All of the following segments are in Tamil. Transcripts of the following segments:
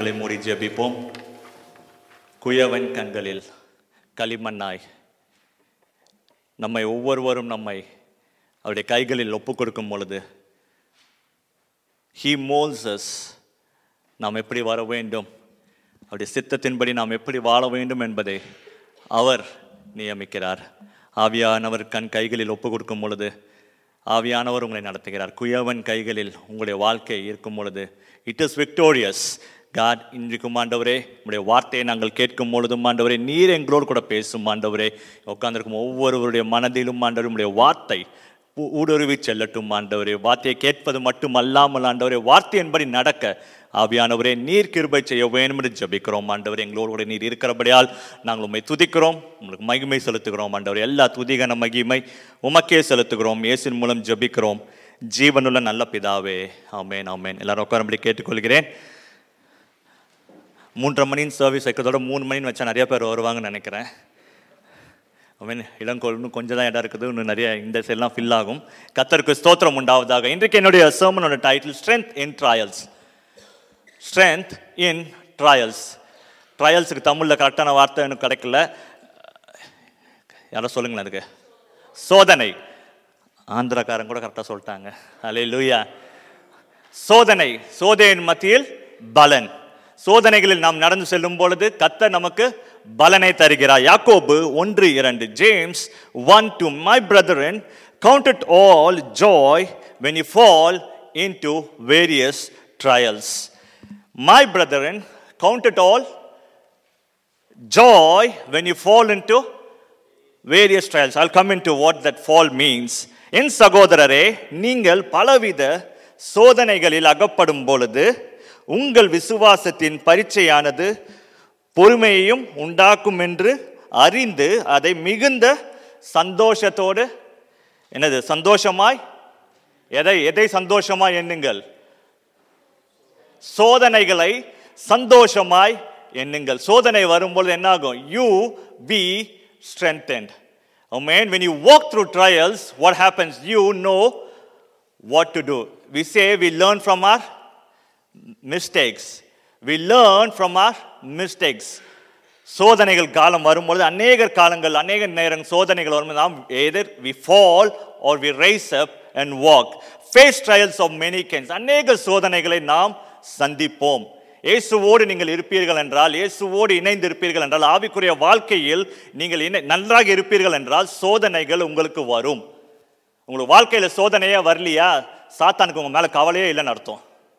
கண்களை மூடி ஜெபிப்போம் குயவன் கண்களில் களிமண்ணாய் நம்மை ஒவ்வொருவரும் நம்மை அவருடைய கைகளில் ஒப்பு கொடுக்கும் பொழுது ஹீ மோல்சஸ் நாம் எப்படி வர வேண்டும் அவருடைய சித்தத்தின்படி நாம் எப்படி வாழ வேண்டும் என்பதை அவர் நியமிக்கிறார் ஆவியானவர் கண் கைகளில் ஒப்பு கொடுக்கும் பொழுது ஆவியானவர் உங்களை நடத்துகிறார் குயவன் கைகளில் உங்களுடைய வாழ்க்கை இருக்கும் பொழுது இட் இஸ் விக்டோரியஸ் காட் இன்றைக்கும் ஆண்டவரே உங்களுடைய வார்த்தையை நாங்கள் கேட்கும் பொழுதும் ஆண்டவரே நீர் எங்களோடு கூட பேசும் ஆண்டவரே உட்கார்ந்திருக்கும் ஒவ்வொருவருடைய மனதிலும் ஆண்டவர் உங்களுடைய வார்த்தை ஊ- ஊடுருவி செல்லட்டும் ஆண்டவரே வார்த்தையை கேட்பது மட்டும் அல்லாமல் ஆண்டவரே வார்த்தையின்படி நடக்க ஆவியானவரே நீர் கிருபை செய்ய வேண்டும் என்று ஜெபிக்கிறோம் ஆண்டவரே எங்களோடு கூட நீர் இருக்கிறபடியால் நாங்கள் உம்மை துதிக்கிறோம் உங்களுக்கு மகிமை செலுத்துகிறோம் ஆண்டவரே எல்லா துதிகன மகிமை உமக்கே செலுத்துகிறோம் இயேசின் மூலம் ஜெபிக்கிறோம் ஜீவனுள்ள நல்ல பிதாவே ஆமென் ஆமென் எல்லாரும் உட்காரும்படி கேட்டுக்கொள்கிறேன் மூன்றரை மணின்னு சர்வீஸ் வைக்கிறதோட மூணு மணின்னு வச்சா நிறைய பேர் வருவாங்கன்னு நினைக்கிறேன் மீன் இளங்கோல் இன்னும் கொஞ்சம் தான் இடம் இருக்குது இன்னும் நிறைய இந்த சைட்லாம் ஃபில் ஆகும் கத்தருக்கு ஸ்தோத்திரம் உண்டாவதாக இன்றைக்கு என்னுடைய சர்மனோட title strength in trials strength in trials ட்ரையல்ஸுக்கு தமிழில் கரெக்டான வார்த்தை எனக்கு கிடைக்கல யாரோ சொல்லுங்களேன் அதுக்கு சோதனை ஆந்திராக்காரன் கூட கரெக்டாக சொல்லிட்டாங்க அலே லூயா சோதனை சோதனையின் மத்தியில் பலன் சோதனைகளில் நாம் நடந்து செல்லும் பொழுது கத்தர் நமக்கு பலனை தருகிறார் யாக்கோபு ஒன்று இரண்டு James one two my brethren count it all joy when you fall into various trials my brethren count it all joy when you fall into various trials. I'll come into what that fall means. என் சகோதரரே நீங்கள் பலவித சோதனைகளில் அகப்படும் பொழுது உங்கள் விசுவாசத்தின் பரீட்சையானது பொறுமையையும் உண்டாக்கும் என்று அறிந்து அதை மிகுந்த சந்தோஷத்தோடு என்னது சந்தோஷமாய் எதை எதை சந்தோஷமாய் எண்ணுங்கள் சோதனைகளை சந்தோஷமாய் எண்ணுங்கள் சோதனை வரும்பொழுது என்னாகும் you be strengthened Amen. When you walk through trials, what happens? You know what to do. We say we learn from our mistakes. We learn from our mistakes. சோதனைகள் காலம் வரும்பொழுது அநேக காலங்கள் அநேக நேரம் சோதனைகள் வரும்போது நாம் எதிர் we fall or we rise up and walk face trials of many kinds அநேக சோதனைகளை நாம் சந்திப்போம் இயேசுவோடு நீங்கள் இருப்பீர்கள் என்றால் இயேசுவோடு இணைந்து இருப்பீர்கள் என்றால் ஆவிக்குரிய வாழ்க்கையில் நீங்கள் இணை நன்றாக இருப்பீர்கள் என்றால் சோதனைகள் உங்களுக்கு வரும் உங்களுக்கு வாழ்க்கையில் சோதனையே வரலையா சாத்தானுக்கு உங்க மேல கவலையே இல்லைன்னு அர்த்தம்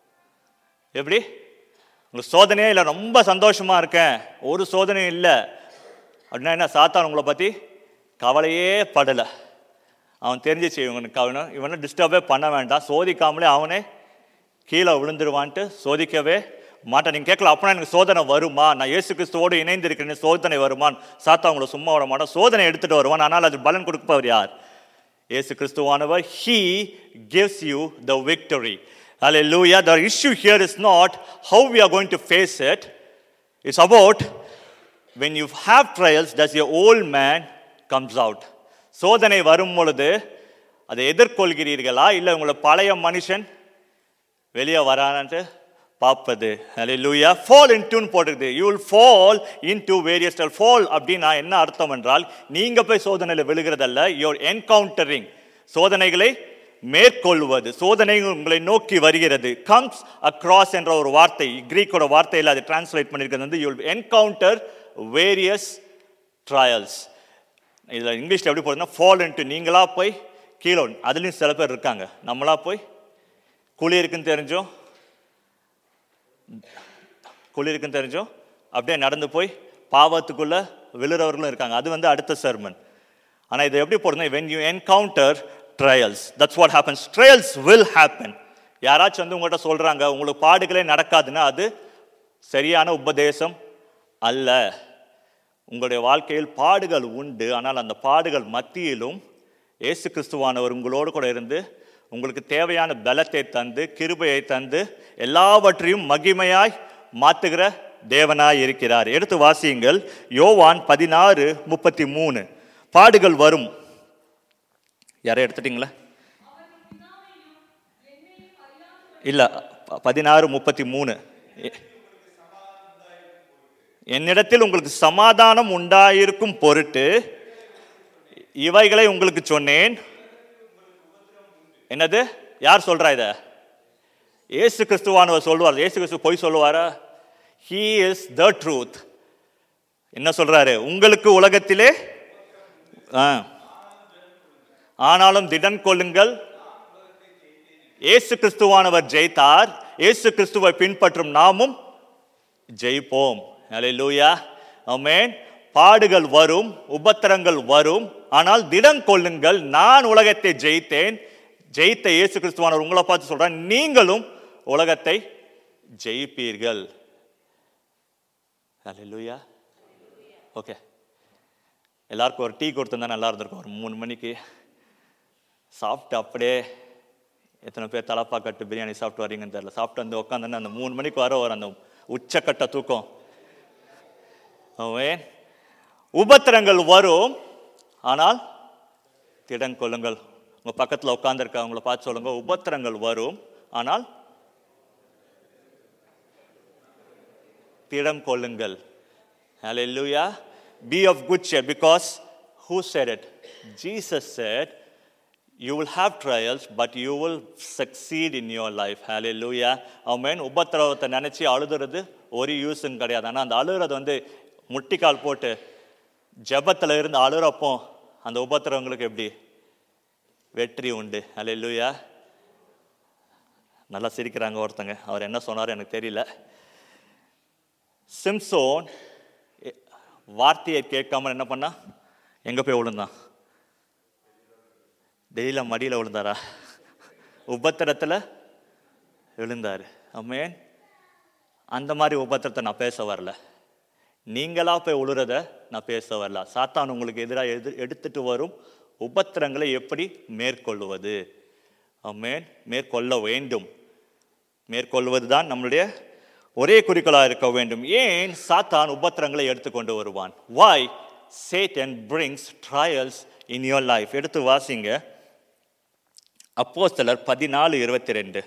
எப்படி உங்களுக்கு சோதனையே இல்லை ரொம்ப சந்தோஷமா இருக்கேன் ஒரு சோதனையும் இல்லை அப்படின்னா என்ன சாத்தான் உங்களை பத்தி கவலையே படலை அவன் தெரிஞ்சிச்சு இவனுக்கு அவனை இவனை டிஸ்டர்பே பண்ண வேண்டாம் சோதிக்காமலே அவனே கீழே விழுந்துருவான்ட்டு சோதிக்கவே மாட்டேன் நீங்கள் கேட்கல அப்படின்னா எனக்கு சோதனை வருமா நான் இயேசு கிறிஸ்துவோடு இணைந்து இருக்கிறேன் சோதனை வருமான் சாத்தா உங்களை சும்மா விட மாட்டான் சோதனை எடுத்துட்டு வருவான் ஆனால் அது பலன் கொடுப்பவர் யார் இயேசு கிறிஸ்துவானவர் he gives you the victory hallelujah the issue here is not how we are going to face it it's about when you have trials does your old man comes out சோதனை வரும் பொழுது அதை எதிர்கொள்கிறீர்களா இல்லை உங்களை பழைய மனுஷன் வெளியே வரான்ட்டு பார்ப்பது ஹalleluya fall intoன்னு போட்டுருக்குது you will fall into various trial fall அப்படின்னா என்ன அர்த்தம் என்றால் நீங்க போய் சோதனையில் விழுகிறதல்ல you're encountering சோதனைகளை மேற்கொள்வது சோதனை உங்களை நோக்கி வருகிறது comes across என்ற ஒரு வார்த்தை கிரீக்கோட வார்த்தையில் அது டிரான்ஸ்லேட் பண்ணியிருக்கிறது வந்து you will encounter various trials இதில் இங்கிலீஷில் எப்படி போடுதுன்னா fall into நீங்களா போய் கீழே அதுலேயும் சில பேர் இருக்காங்க நம்மளா போய் குழி இருக்குன்னு தெரிஞ்சோம் குழி இருக்குன்னு தெரிஞ்சோம் அப்படியே நடந்து போய் பாவத்துக்குள்ள விழுறவர்களும் இருக்காங்க அது வந்து அடுத்த சர்மன் ஆனால் இது எப்படி போடுதுன்னா when you encounter trials that's what happens trials will happen யாராச்சும் வந்து உங்கள்கிட்ட சொல்றாங்க உங்களுக்கு பாடுகளே நடக்காதுன்னா அது சரியான உபதேசம் அல்ல உங்களுடைய வாழ்க்கையில் பாடுகள் உண்டு ஆனால் அந்த பாடுகள் மத்தியிலும் இயேசு கிறிஸ்துவானவர் உங்களோடு கூட இருந்து உங்களுக்கு தேவையான பலத்தை தந்து கிருபையை தந்து எல்லாவற்றையும் மகிமையாய் மாற்றுகிற தேவனாய் இருக்கிறார் எடுத்து வாசியுங்கள் யோவான் பதினாறு முப்பத்தி மூணு பாடுகள் வரும் யாரை எடுத்துட்டீங்களா இல்ல ப- பதினாறு முப்பத்தி மூணு என்னிடத்தில் உங்களுக்கு சமாதானம் உண்டாயிருக்கும் பொருட்டு இவைகளை உங்களுக்கு சொன்னேன் என்னது யார் சொல்றா இத இயேசு கிறிஸ்துவானவர் சொல்லுவார் இயேசு கிறிஸ்து பொய் சொல்லுவாரா ஹீ இஸ் த ட்ரூத் என்ன சொல்றாரு உங்களுக்கு உலகத்திலே ஆ. ஆனாலும் திடன் கொள்ளுங்கள் இயேசு கிறிஸ்துவானவர் ஜெயித்தார் இயேசு கிறிஸ்துவை பின்பற்றும் நாமும் ஜெயிப்போம் அல்லேலூயா ஆமென் பாடுகள் வரும் உபத்திரங்கள் வரும் ஆனால் திடம் கொள்ளுங்கள் நான் உலகத்தை ஜெயித்தேன் ஜெயித்த இயேசு கிறிஸ்துவானவர் உங்களை பார்த்து சொல்றேன் நீங்களும் உலகத்தை ஜெயிப்பீர்கள் அல்லேலூயா ஓகே எல்லாருக்கும் ஒரு டீ கொடுத்துருந்தா நல்லா இருந்திருக்கும் ஒரு மூணு மணிக்கு சாப்பிட்டு அப்படியே எத்தனை பேர் தலப்பா கட்டு பிரியாணி சாப்பிட்டு வரீங்கன்னு தெரியல சாப்பிட்டு வந்து உட்காந்துன்னு அந்த மூணு மணிக்கு வர வர அந்த உச்சக்கட்ட தூக்கம் அவன் உபத்திரங்கள் வரும் ஆனால் திடன் கொள்ளுங்கள் உங்க பக்கத்தில் உட்காந்துருக்க அவங்கள பார்த்து சொல்லுங்க உபத்திரங்கள் வரும் ஆனால் திடம் கொள்ளுங்கள் Hallelujah. Be of good cheer because who said it? Jesus said, You will have trials, but you will succeed in your life. Hallelujah. Amen. உபத்திரவத்தை நினைச்சு அழுதுறது ஒரு யூஸும் கிடையாது ஆனால் அந்த அழுகிறது வந்து முட்டிக்கால் போட்டு ஜெபத்துல இருந்து அழுறப்போ அந்த உபத்திரவங்களுக்கு எப்படி வெற்றி உண்டு ஹalleluya நல்லா சிரிக்கிறாங்க ஒருத்தங்க அவர் என்ன சொன்னார் எனக்கு தெரியல சிம்சோன் எ- வார்த்தையை கேட்காம என்ன பண்ணா எங்க போய் விழுந்தான் டெய்லியில மடியில விழுந்தாரா உபத்திரத்துல விழுந்தாரு அம்மேன் அந்த மாதிரி உபத்திரத்தை நான் பேச வரல நீங்களா போய் உழுறத நான் பேச வரல சாத்தான் உங்களுக்கு எதிராக எது எடுத்துட்டு வரும் உபத்திரங்களை எப்படி மேற்கொள்வது அம்மேன் மேற்கொள்ள வேண்டும் மேற்கொள்வது தான் நம்மளுடைய ஒரே குறிக்கோளாக இருக்க வேண்டும் ஏன் சாத்தான் உபத்திரங்களை எடுத்துக்கொண்டு வருவான் why Satan brings trials in your life எடுத்து வாசிங்க அப்போஸ்தலர் பதினாலு இருபத்தி ரெண்டு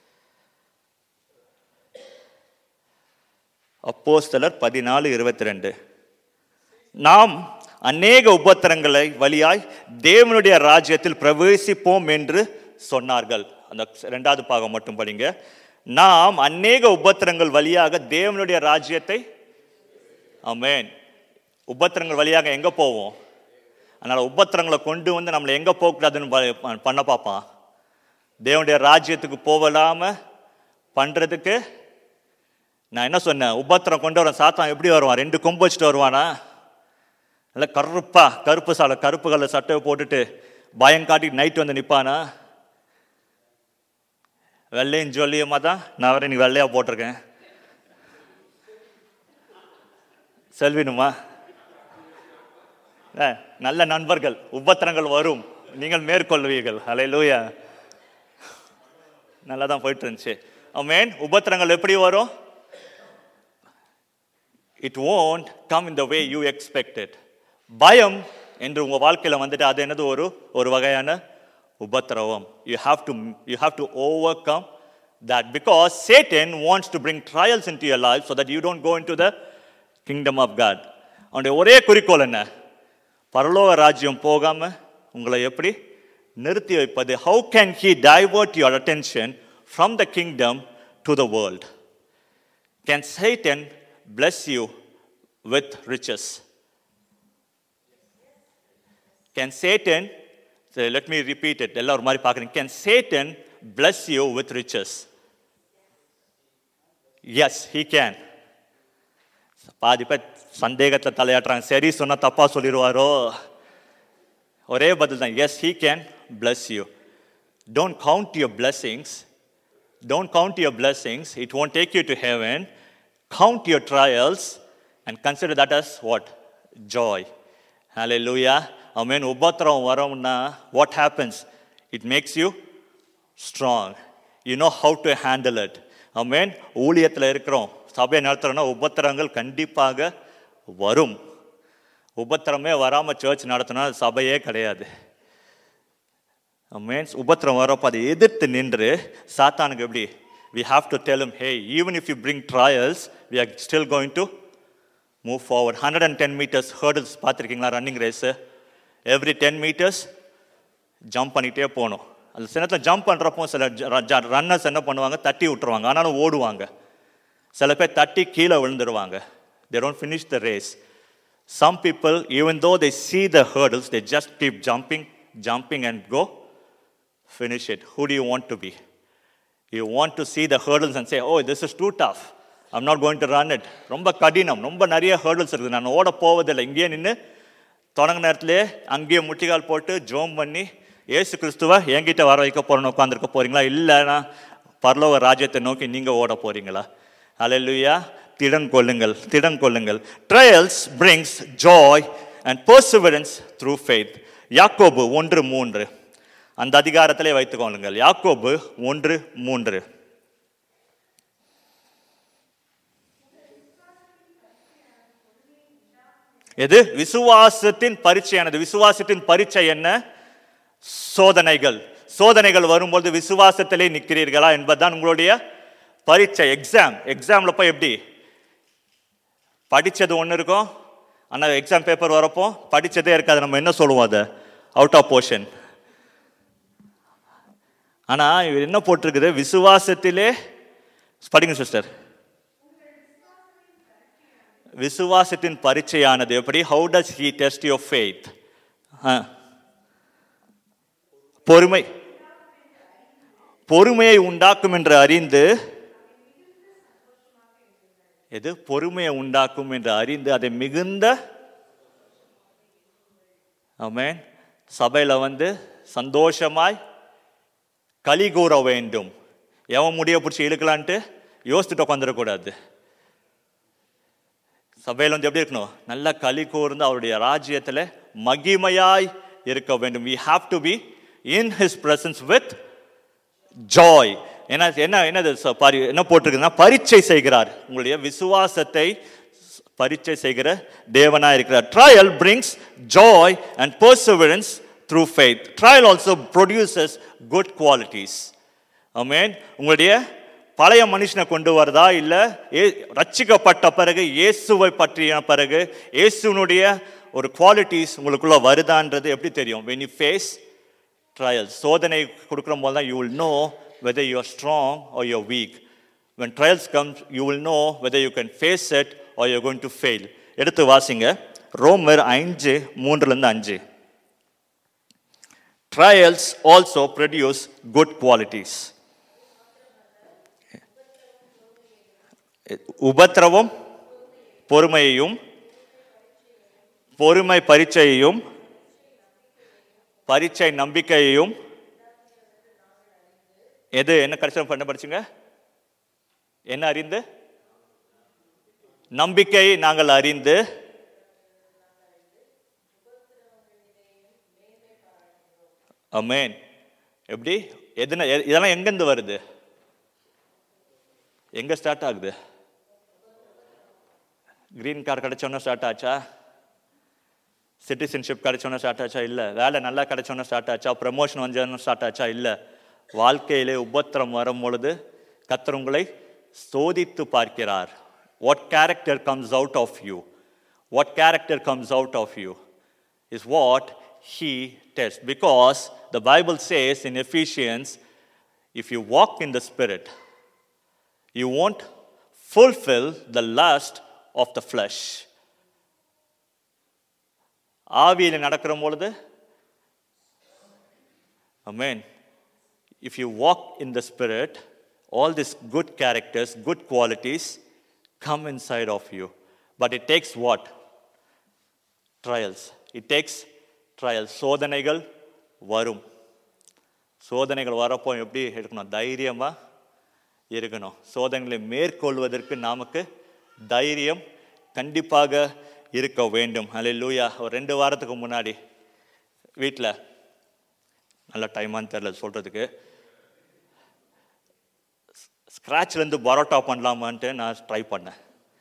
அப்போஸ்தலர் பதினாலு இருபத்தி ரெண்டு நாம் அநேக உபத்திரங்களை வழியாய் தேவனுடைய ராஜ்யத்தில் பிரவேசிப்போம் என்று சொன்னார்கள் அந்த ரெண்டாவது பாகம் மட்டும் படிங்க நாம் அநேக உபத்திரங்கள் வழியாக தேவனுடைய ராஜ்யத்தை ஆமென் உபத்திரங்கள் வழியாக எங்க போவோம் அதனால உபத்திரங்களை கொண்டு வந்து நம்மளை எங்க போகக்கூடாதுன்னு ப- பண்ண பார்ப்பான் தேவனுடைய ராஜ்யத்துக்கு போகலாம பண்றதுக்கு நான் என்ன சொன்னேன் உபத்திரம் கொண்டு வரேன் சாத்தான் எப்படி வருவான் ரெண்டு கொம்பு வச்சுட்டு வருவானா இல்லை கருப்பா கருப்பு சாலை கருப்பு கலர் சட்டையை போட்டுட்டு பயம் காட்டிட்டு நைட் வந்து நிற்பானா வெள்ளையும் ஜொல்லியுமா தான் நான் வேற இன்னைக்கு வெள்ளையா போட்டிருக்கேன் செல்வினுமா ஆ, நல்ல நண்பர்கள் உபத்திரங்கள் வரும் நீங்கள் மேற்கொள்வீர்கள் அலை லூயா நல்லா தான் போயிட்டு இருந்துச்சு ஆமென் உபத்திரங்கள் எப்படி வரும் it won't come in the way you expected பயம் என்று உங்க வாழ்க்கையில வந்துட்டு அது என்னது ஒரு ஒரு வகையான உபத்திரவம் you have to you have to overcome that because Satan wants to bring trials into your life so that you don't go into the kingdom of God அவனுடைய ஒரே குறிக்கோள் என்ன பரலோக ராஜ்யம் போகாம உங்களை எப்படி நிறுத்தி வைப்பது how can he divert your attention from the kingdom to the world Can Satan bless you with riches? Can Satan, so let me repeat it, எல்லாரும் ஒரு மாதிரி பார்க்குறீங்க Can Satan bless you with riches? Yes, he can. பாதி பேர் சந்தேகத்தில் தலையாட்டுறாங்க சரி சொன்னா தப்பா சொல்லிடுவாரோ ஒரே பதில் தான் yes he can bless you don't count your blessings Don't count your blessings, it won't take you to heaven. Count your trials and consider that as what? Joy. Hallelujah. Amen. உபத்திரம் வரும்னா what happens? It makes you strong. You know how to handle it. Amen. ஊழியத்தில் இருக்கிறோம் சபையை நடத்துகிறோன்னா உபத்திரங்கள் கண்டிப்பாக வரும் உபத்திரமே வராமல் சர்ச் நடத்தினா அது சபையே கிடையாது மீன்ஸ் உபத்திரம் வரப்போ அதை எதிர்த்து நின்று சாத்தானுக்கு எப்படி we have to tell him hey even if you bring trials we are still going to move forward hundred and ten metres hurdles பார்த்துருக்கீங்களா running race every ten metres jump பண்ணிகிட்டே போகணும் அந்த சின்னத்தில் ஜம்ப் பண்ணுறப்போ சில ரன்னர்ஸ் என்ன பண்ணுவாங்க தட்டி விட்டுருவாங்க ஆனாலும் ஓடுவாங்க சில பேர் தட்டி கீழே விழுந்துருவாங்க they don't finish the race some people even though they see the hurdles they just keep jumping jumping and go finish it who do you want to be you want to see the hurdles and say oh this is too tough i'm not going to run it ரொம்ப கடினம் ரொம்ப நிறைய hurdles இருக்குது நான் ஓட போவதில்லை இங்கேயே நின்று தொடங்க நேரத்திலே அங்கேயே முட்டிக்கால் போட்டு ஜோம் பண்ணி ஏசு கிறிஸ்துவ என்கிட்ட வர வைக்க போறேன்னு உட்காந்துருக்க போறீங்களா இல்லைனா பரலோக ராஜ்யத்தை நோக்கி நீங்க ஓட போறீங்களா அல்லேலூயா திடன் கொள்ளுங்கள் திடன் கொள்ளுங்கள் trials brings joy and perseverance through faith யாக்கோபு ஒன்று மூன்று அந்த அதிகாரத்திலே வைத்துக் கொள்ளுங்கள் யாக்கோபு ஒன்று மூன்று எது விசுவாசத்தின் பரீட்சையானது விசுவாசத்தின் பரீட்சை என்ன சோதனைகள் சோதனைகள் வரும்போது விசுவாசத்திலே நிற்கிறீர்களா என்பதுதான் உங்களுடைய பரீட்சை எக்ஸாம் எக்ஸாம்ல போய் எப்படி படிச்சது ஒன்று இருக்கும் ஆனால் எக்ஸாம் பேப்பர் வரப்போ படிச்சதே இருக்காது நம்ம என்ன சொல்லுவோம் அதை அவுட் ஆஃப் போர்ஷன் ஆனால் இவர் என்ன போட்டிருக்குது விசுவாசத்திலே படிங்க சிஸ்டர் விசுவாசத்தின் பரீட்சையானது எப்படி how does he test your faith பொறுமை பொறுமையை உண்டாக்கும் என்று அறிந்து எது பொறுமையை உண்டாக்கும் என்று அறிந்து அதை மிகுந்த ஆமென் சபையில் வந்து சந்தோஷமாய் களி கூற வேண்டும் எவன் முடிய பிடிச்சி இழுக்கலான்ட்டு யோசிச்சுட்டு உட்காந்துடக்கூடாது சபையில் வந்து எப்படி இருக்கணும் நல்ல களி கூர்ந்து அவருடைய ராஜ்யத்தில் மகிமையாய் இருக்க வேண்டும் we have to be in his presence with joy என்ன என்ன என்னது ச- பரி என்ன போட்டிருக்குன்னா பரீட்சை செய்கிறார் உங்களுடைய விசுவாசத்தை பரீட்சை செய்கிற தேவனா இருக்கிறார் trial brings joy and perseverance through faith trial also produces good qualities ஆமென் உங்களுடைய பழைய மனுஷனை கொண்டு வரதா இல்லை ஏ ரட்சிக்கப்பட்ட பிறகு இயேசுவை பற்றிய பிறகு இயேசுனுடைய ஒரு குவாலிட்டிஸ் உங்களுக்குள்ள வருதான்றது எப்படி தெரியும் when you face trials சோதனை கொடுக்குற போது தான் you will know whether you are strong or you are weak when trials comes you will know whether you can face it or you are going to fail எடுத்து வாசிங்க ரோமர் ஐந்து மூன்றுலேருந்து அஞ்சு trials also produce good qualities உபத்திரவம் பொறுமையையும் பொறுமை பரீட்சையையும் பரீட்சை நம்பிக்கையையும் எது என்ன கடைசியில் பண்ண படிச்சுங்க என்ன அறிந்து நம்பிக்கை நாங்கள் அறிந்து அமேன் எப்படி எதுனா எ- இதெல்லாம் எங்கேருந்து வருது எங்க ஸ்டார்ட் ஆகுது கிரீன் கார்டு கிடைச்சோன்னா ஸ்டார்ட் ஆச்சா சிட்டிசன்ஷிப் கிடைச்சோன்னா ஸ்டார்ட் ஆச்சா இல்லை வேலை நல்லா கிடைச்சோன்னா ஸ்டார்ட் ஆச்சா ப்ரமோஷன் வந்தோன்னா ஸ்டார்ட் ஆச்சா இல்லை வாழ்க்கையிலே உபத்திரம் வரும் பொழுது கர்த்தர் உங்களை சோதித்து பார்க்கிறார் what character comes out of you what character comes out of you is what he test because the Bible says in Ephesians if you walk in the spirit you won't fulfill the lust of the flesh. ஆவியில் நடக்கிற பொழுது Amen. If you walk in the Spirit, all these good characters, good qualities come inside of you. But it takes what? Trials. It takes trials. சோதனைகள் வரும் சோதனைகள் வரப்போ எப்படி இருக்கணும் தைரியமா இருக்கணும் சோதனைகளை மேற்கொள்வதற்கு நமக்கு தைரியம் கண்டிப்பாக இருக்க வேண்டும் அல்லேலூயா ஒரு ரெண்டு வாரத்துக்கு முன்னாடி வீட்டில் நல்ல டைமான்னு தெரில சொல்கிறதுக்கு ஸ்க்ராட்ச்லேருந்து பரோட்டா பண்ணலாமான்ட்டு நான் ட்ரை பண்ணேன்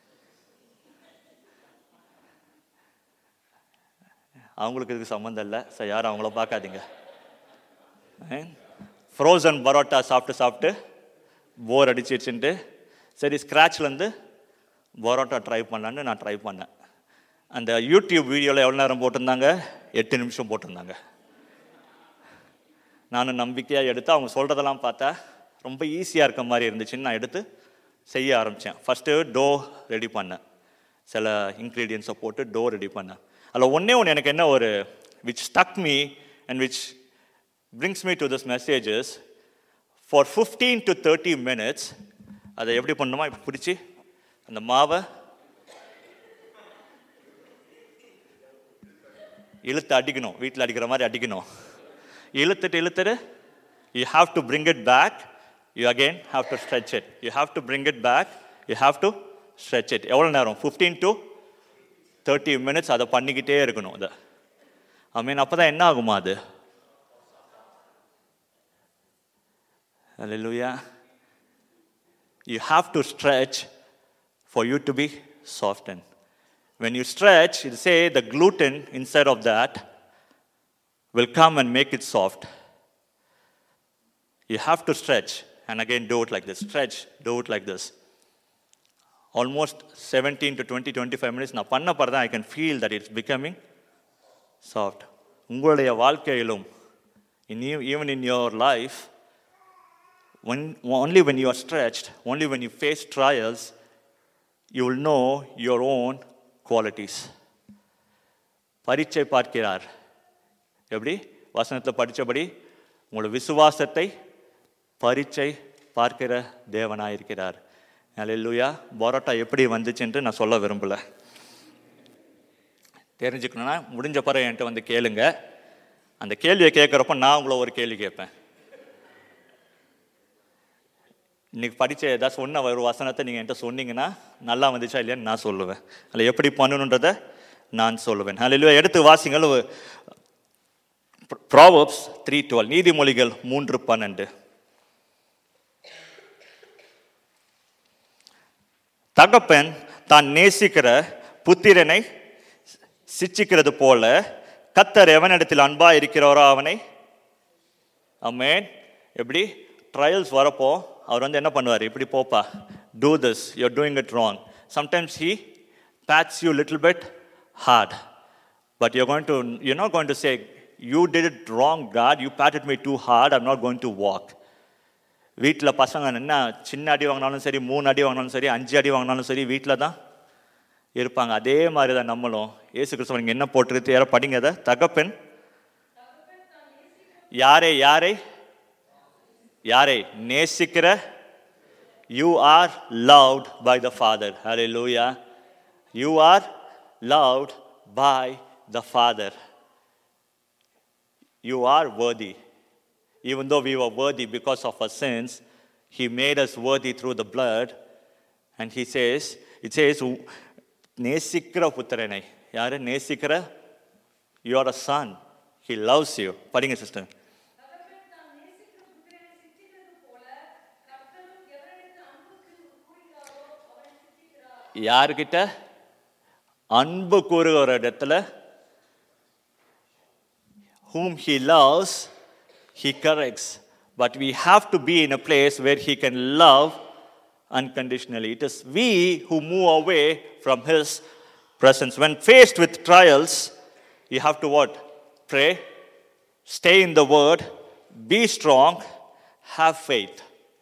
அவங்களுக்கு இதுக்கு சம்மந்தம் இல்லை சார் யாரும் அவங்கள பார்க்காதீங்க ஃப்ரோசன் பரோட்டா சாப்பிட்டு சாப்பிட்டு போர் அடிச்சிடுச்சுன்ட்டு சரி ஸ்க்ராட்ச்லேருந்து பரோட்டா ட்ரை பண்ணலான்னு நான் ட்ரை பண்ணேன் அந்த யூடியூப் வீடியோவில் எவ்வளோ நேரம் போட்டிருந்தாங்க எட்டு நிமிஷம் போட்டிருந்தாங்க நானும் நம்பிக்கையாக எடுத்து அவங்க சொல்கிறதெல்லாம் பார்த்தா ரொம்ப ஈஸியாக இருக்க மாதிரி இருந்துச்சுன்னு நான் எடுத்து செய்ய ஆரம்பித்தேன் ஃபஸ்ட்டு டோ ரெடி பண்ணேன் சில இன்க்ரீடியன்ஸை போட்டு டோ ரெடி பண்ணேன் அதில் ஒன்றே ஒன்று எனக்கு என்ன ஒரு which stuck me and which brings me to this messages for fifteen to thirty minutes அதை எப்படி பண்ணணுமா இப்படி பிடிச்சி அந்த மாவை இழுத்து அடிக்கணும் வீட்டில் அடிக்கிற மாதிரி அடிக்கணும் இழுத்துட்டு இழுத்துட்டு you have to bring it back you again have to stretch it you have to bring it back you have to stretch it எவ்வளோ நேரம் ஃபிஃப்டீன் டு தேர்ட்டி மினிட்ஸ் அதை பண்ணிக்கிட்டே இருக்கணும் அதை ஐ மீன் அப்போ தான் என்ன ஆகுமா அது Hallelujah. You have to stretch for you to be softened. When you stretch, it say the gluten inside of that will come and make it soft. You have to stretch and again do it like this. Stretch, do it like this. Almost 17 to 20, 25 minutes. நான் பண்ண பிறகு I can feel that it's becoming soft. உங்களுடைய வாழ்க்கையிலும் in you, even in your life, when, only when you are stretched, only when you face trials, you will know your own qualities. பரீட்சை பார்க்கிறார் எப்படி வசனத்தில் படித்தபடி உங்களோட விசுவாசத்தை பரீட்சை பார்க்கிற தேவனாயிருக்கிறார் அல்லேலூயா பரோட்டா எப்படி வந்துச்சுன்ட்டு நான் சொல்ல விரும்பல தெரிஞ்சுக்கணும்னா முடிஞ்ச பிறகு என்கிட்ட வந்து கேளுங்க அந்த கேள்வியை கேட்குறப்ப நான் உங்களை ஒரு கேள்வி கேட்பேன் இன்னைக்கு படித்த ஏதாவது சொன்ன ஒரு வசனத்தை நீங்கள் என்கிட்ட சொன்னீங்கன்னா நல்லா வந்துச்சா இல்லையான்னு நான் சொல்லுவேன் அதில் எப்படி பண்ணணுன்றதை நான் சொல்லுவேன் அதில் எடுத்து வாசிங்கள் ப்ராவப்ஸ் த்ரீ டுவெல் நீதிமொழிகள் மூன்று பன்னெண்டு தகப்பன் தான் நேசிக்கிற புத்திரனை சிச்சிக்கிறது போல கத்தர் எவனிடத்தில் அன்பா இருக்கிறவரோ அவனை அம்மேன் எப்படி ட்ரையல்ஸ் வரப்போ அவர் வந்து என்ன பண்ணுவார் இப்படி போப்பா do this you're doing it wrong sometimes he pats you little bit hard but you going to you not going to say you did it wrong God you patted me too hard I'm not going to walk வீட்டில் பசங்க என்ன சின்ன அடி வாங்கினாலும் சரி மூணு அடி வாங்கினாலும் சரி அஞ்சு அடி வாங்கினாலும் சரி வீட்டில் தான் இருப்பாங்க அதே மாதிரி தான் நம்மளும் ஏசு கிறிஸ்துவ நீங்கள் என்ன போட்டுருக்கு யாரோ படிங்க அதை தகப்பன் யாரை யாரை யாரை நேசிக்கிற you are loved by the father hallelujah you are loved by the father you are worthy even though we were worthy because of our sins he made us worthy through the blood and he says it says நேசிக்கிற புத்திரனை யாரு நேசிக்கிற you are a son he loves you படிங்க சிஸ்டர் யாருக்கிட்ட அன்பு கூறுகிற இடத்துல whom he loves, he corrects. But we have to be in a place where he can love unconditionally. It is we who move away from his presence. When faced with trials, you have to what? Pray, stay in the word, be strong, have faith.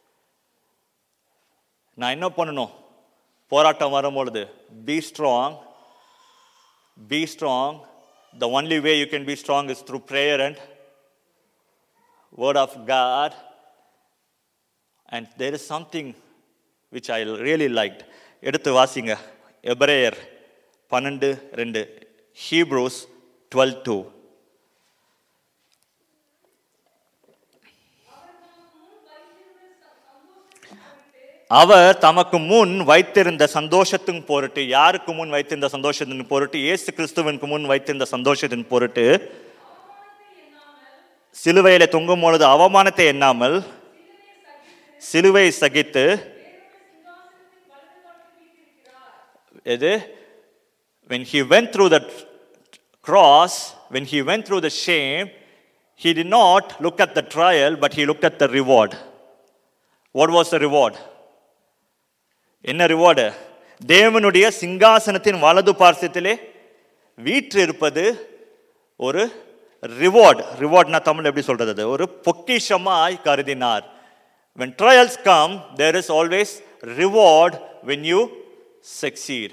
நான் என்ன பண்ணணும் போராட்டம் வரும்பொழுது be strong be strong the only way you can be strong is through prayer and word of God and there is something which I really like எடுத்து வாசிங்க எப்ரேயர் பன்னெண்டு ரெண்டு ஹீப்ரூஸ் டுவெல் டூ அவர் தமக்கு முன் வைத்திருந்த சந்தோஷத்தின் பொருட்டு யாருக்கு முன் வைத்திருந்த சந்தோஷத்தின் பொருட்டு இயேசு கிறிஸ்துவனுக்கு முன் வைத்திருந்த சந்தோஷத்தின் பொருட்டு சிலுவையில தொங்கும் பொழுது அவமானத்தை எண்ணாமல் சிலுவை சகித்து எது when he went through the cross when he went through the shame he did not look at the trial but he looked at the reward what was the reward என்ன ரிவார்டு தேவனுடைய சிங்காசனத்தின் வலது பார்சத்திலே வீற்றிருப்பது ஒரு ரிவார்ட் ரிவார்ட்னா தமிழ் எப்படி சொல்றது அது ஒரு பொக்கிஷமாய் கருதினார் when trials come there is always reward when you succeed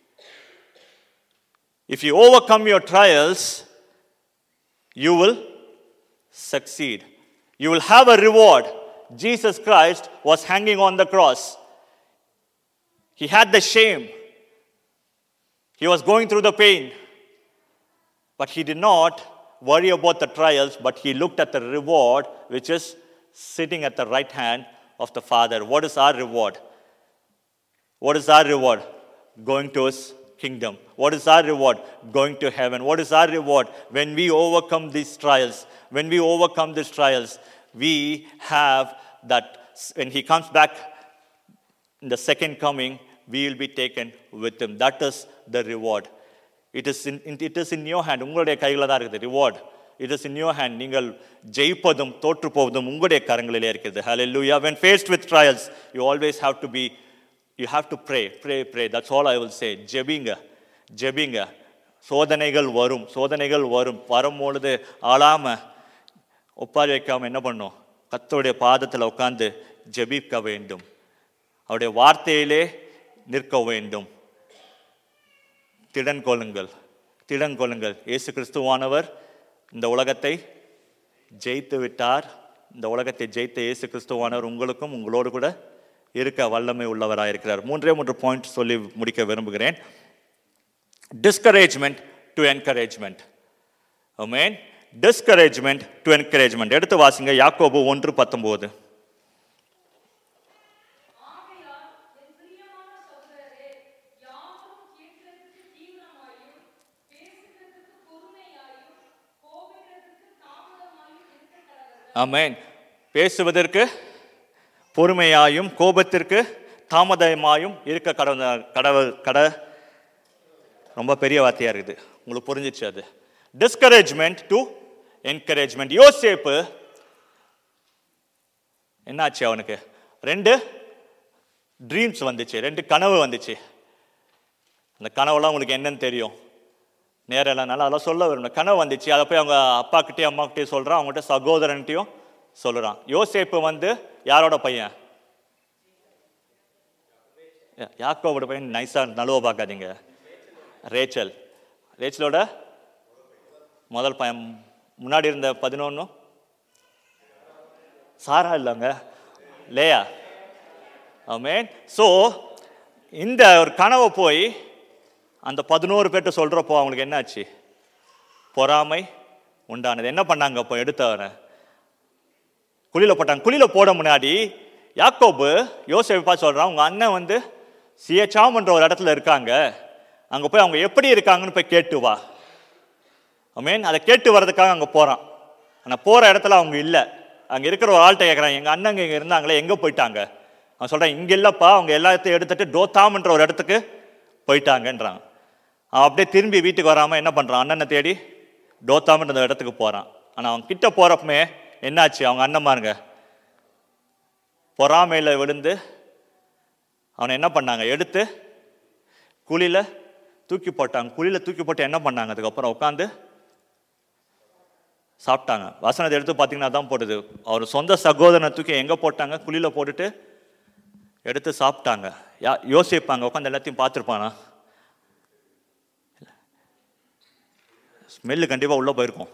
if you overcome your trials you will succeed you will have a reward jesus christ was hanging on the cross he had the shame he was going through the pain but he did not worry about the trials, but he looked at the reward which is sitting at the right hand of the Father. What is our reward? What is our reward? Going to his kingdom. What is our reward? Going to heaven. What is our reward? When we overcome these trials, when we overcome these trials, we have that, when he comes back in the second coming, we will be taken with him. That is the reward. It is in it is in your hand உங்களுடைய கையில் தான் இருக்குது reward it is in your hand நீங்கள் ஜெயிப்பதும் தோற்று போவதும் உங்களுடைய கரங்களிலே இருக்கிறது hallelujah when faced with trials you always have to be you have to pray pray pray that's all I will say ஜெபிங்க ஜெபிங்க சோதனைகள் வரும் சோதனைகள் வரும் வரும்பொழுது ஆளாமல் ஒப்பாரி வைக்காமல் என்ன பண்ணும் கத்தோடைய பாதத்தில் உட்காந்து ஜெபிக்க வேண்டும் அவருடைய வார்த்தையிலே நிற்க வேண்டும் திடன் கொள்ளுங்கள் திடன் கொள்ளுங்கள் இயேசு கிறிஸ்துவானவர் இந்த உலகத்தை ஜெயித்து விட்டார் இந்த உலகத்தை ஜெயித்த இயேசு கிறிஸ்துவானவர் உங்களுக்கும் உங்களோடு கூட இருக்க வல்லமை உள்ளவராக இருக்கிறார் மூன்றே மூன்று பாயிண்ட் சொல்லி முடிக்க விரும்புகிறேன் discouragement to encouragement man discouragement to encouragement எடுத்து வாசிங்க யாக்கோபு ஒன்று பத்தொம்போது ஆகையால் என் பிரியமான சகோதரரே யாவரும் கேட்கிறதற்கு தீவிரமாயும் பேசுகிறதற்கு பொறுமையாயும் கோபிக்கிறதற்கு தாமதமாயும் இருக்க கடவர்கள் ஆமென் பேசுவதற்கு பொறுமையாயும் கோபத்திற்கு தாமதமாயும் இருக்க கடந்த கடவுள் கட ரொம்ப பெரிய வார்த்தையா இருக்குது உங்களுக்கு புரிஞ்சிச்சு அது டிஸ்கரேஜ்மெண்ட் டு என்கரேஜ்மெண்ட் யோசேப்பு என்னாச்சு அவனுக்கு ரெண்டு ட்ரீம்ஸ் வந்துச்சு ரெண்டு கனவு வந்துச்சு அந்த கனவுலாம் உங்களுக்கு என்னன்னு தெரியும் நேரம் இல்லைனால அதெல்லாம் சொல்ல விரும்பல கனவு வந்துச்சு அதை போய் அவங்க அப்பாக்கிட்டேயும் அம்மாக்கிட்டேயும் சொல்கிறான் அவங்ககிட்ட சகோதரன்ட்டையும் சொல்லுறான் யோசேப்பு வந்து யாரோட பையன் யா- யாக்கோவோட பையன் நைஸாக நழுவ பார்க்காதீங்க ரேச்சல் ரேச்சலோட முதல் பையன் முன்னாடி இருந்த பதினொன்றும் சாரா இல்லைங்க லேயா ஆமேன் ஸோ இந்த ஒரு கனவை போய் அந்த பதினோரு பேர்ட்ட சொல்கிறப்போ அவங்களுக்கு என்னாச்சு பொறாமை உண்டானது என்ன பண்ணாங்க அப்போ எடுத்தவரை குழியில் போட்டாங்க குழியில் போட முன்னாடி யாக்கோபு யோசேப்பா சொல்கிறான் உங்கள் அண்ணன் வந்து சியச்சாம்ன்ற ஒரு இடத்துல இருக்காங்க அங்கே போய் அவங்க எப்படி இருக்காங்கன்னு போய் கேட்டு வா மீன் அதை கேட்டு வர்றதுக்காக அங்கே போகிறான் ஆனால் போகிற இடத்துல அவங்க இல்லை அங்கே இருக்கிற ஒரு ஆள்கிட்ட கேட்குறான் எங்கள் அண்ணங்க இங்கே இருந்தாங்களே எங்கே போயிட்டாங்க அவன் சொல்கிறான் இங்கே இல்லைப்பா அவங்க எல்லாத்தையும் எடுத்துட்டு டோத்தாம்ன்ற ஒரு இடத்துக்கு போயிட்டாங்கன்றான் அவன் அப்படியே திரும்பி வீட்டுக்கு வராமல் என்ன பண்ணுறான் அண்ணனை தேடி டோத்தாம்ன்ற அந்த இடத்துக்கு போகிறான் ஆனால் அவன் கிட்ட போகிறப்பமே என்னாச்சு அவங்க அண்ணன்மாருங்க பொறாமையில் விழுந்து அவனை என்ன பண்ணாங்க எடுத்து குழியில் தூக்கி போட்டாங்க குழியில் தூக்கி போட்டு என்ன பண்ணாங்க அதுக்கப்புறம் உட்காந்து சாப்பிட்டாங்க வசனத்தை எடுத்து பார்த்தீங்கன்னா தான் போடுது அவர் சொந்த சகோதரனை தூக்கி எங்கே போட்டாங்க குழியில் போட்டுட்டு எடுத்து சாப்பிட்டாங்க யா யோசிப்பாங்க உட்காந்து எல்லாத்தையும் பார்த்துருப்பானா ஸ்மெல்லு கண்டிப்பாக உள்ளே போயிருக்கும்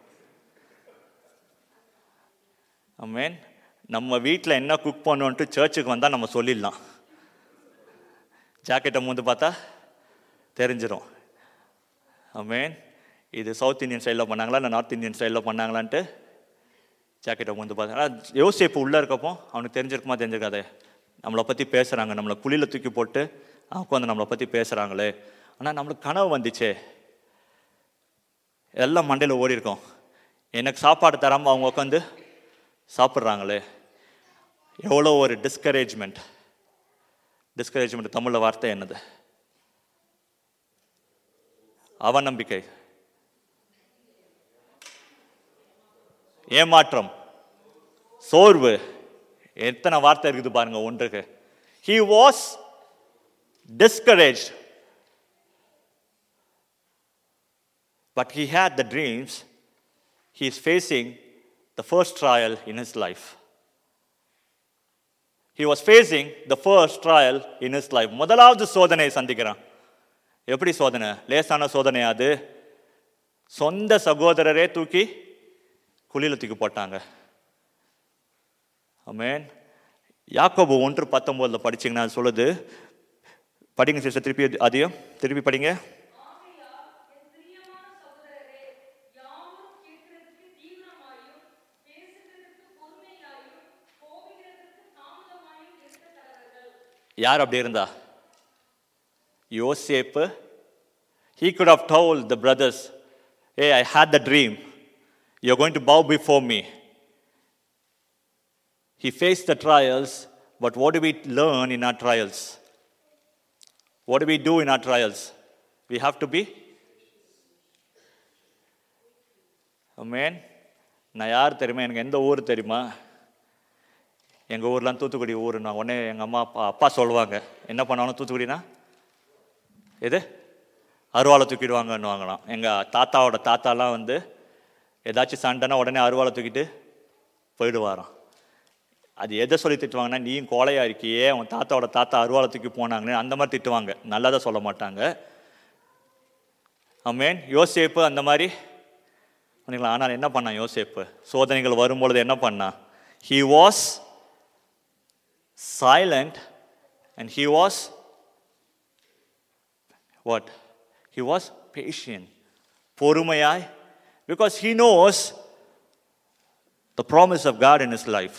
மீன் நம்ம வீட்டில் என்ன குக் பண்ணுவோன்ட்டு சர்ச்சுக்கு வந்தால் நம்ம சொல்லிடலாம் ஜாக்கெட்டை மூந்து பார்த்தா தெரிஞ்சிடும் மீன் இது சவுத் இந்தியன் ஸ்டைலில் பண்ணாங்களா இல்லை நார்த் இந்தியன் ஸ்டைலில் பண்ணாங்களான்ட்டு ஜாக்கெட்டை மூந்து பார்த்தா ஆனால் யோசிப்பு உள்ளே இருக்கப்போ அவனுக்கு தெரிஞ்சிருக்குமா தெரிஞ்சிருக்காதே நம்மளை பற்றி பேசுகிறாங்க நம்மளை குழியில் தூக்கி போட்டு உட்காந்து நம்மளை பற்றி பேசுகிறாங்களே ஆனால் நம்மளுக்கு கனவு வந்துச்சே எல்லாம் மண்டையில் ஓடி இருக்கோம் எனக்கு சாப்பாடு தராமல் அவங்க உட்காந்து சாப்பிட்றாங்களே எவ்வளோ ஒரு டிஸ்கரேஜ்மெண்ட் டிஸ்கரேஜ்மெண்ட் தமிழில் வார்த்தை என்னது அவநம்பிக்கை ஏமாற்றம் சோர்வு எத்தனை வார்த்தை இருக்குது பாருங்க ஒன்றுக்கு he was discouraged. But he had the dreams. He is facing the first trial in his life. He was facing the first trial in his life. முதலாவது சோதனையை சந்திக்கிறான் எப்படி சோதனை லேசான சோதனை அது சொந்த சகோதரரே தூக்கி குழியில தூக்கி போட்டாங்க ஆமென் யாக்கோபு ஒன்று பத்தொம்போதில் படிச்சீங்கன்னா அது சொல்லுது படிங்க சிஸ்டர் திருப்பி அதையும் திருப்பி படிங்க ஆகையால் என் பிரியமான சகோதரரே யாவரும் கேட்கிறதற்கு தீவிரமாயும் பேசுகிறதற்கு பொறுமையாயும் கோபிக்கிறதற்கு தாமதமாயும் இருக்க கடவர்கள் யார் அப்படி இருந்தா யோசேப்பு he could have told the brothers hey i had the dream you're going to bow before me he faced the trials but what do we learn in our trials what do we do in our trials we have to be amen நான் யார் தெரியுமா எனக்கு எந்த ஊர் தெரியுமா எங்கள் ஊர்லாம் தூத்துக்குடி ஊர் நான் உடனே எங்கள் அம்மா அப்பா அப்பா சொல்லுவாங்க என்ன பண்ணாலும் தூத்துக்குடினா எது அருவாளை தூக்கிடுவாங்கன்னு வாங்கலாம் எங்கள் தாத்தாவோட தாத்தாலாம் வந்து ஏதாச்சும் சண்டைனா உடனே அருவாளை தூக்கிட்டு போயிடுவாராம் அது எதை சொல்லி திட்டுவாங்கன்னா நீயும் கோழையா இருக்கியே உன் தாத்தாவோட தாத்தா அருவாளை தூக்கி போனாங்கன்னு அந்த மாதிரி திட்டுவாங்க நல்லதா சொல்ல மாட்டாங்க அமேன் யோசேப்பு அந்த மாதிரி பண்ணிக்கலாம் ஆனால் என்ன பண்ணான் யோசேப்பு சோதனைகள் வரும்பொழுது என்ன பண்ணான் he was silent and he was what he was patient பொறுமையாய் because he knows the promise of god in his life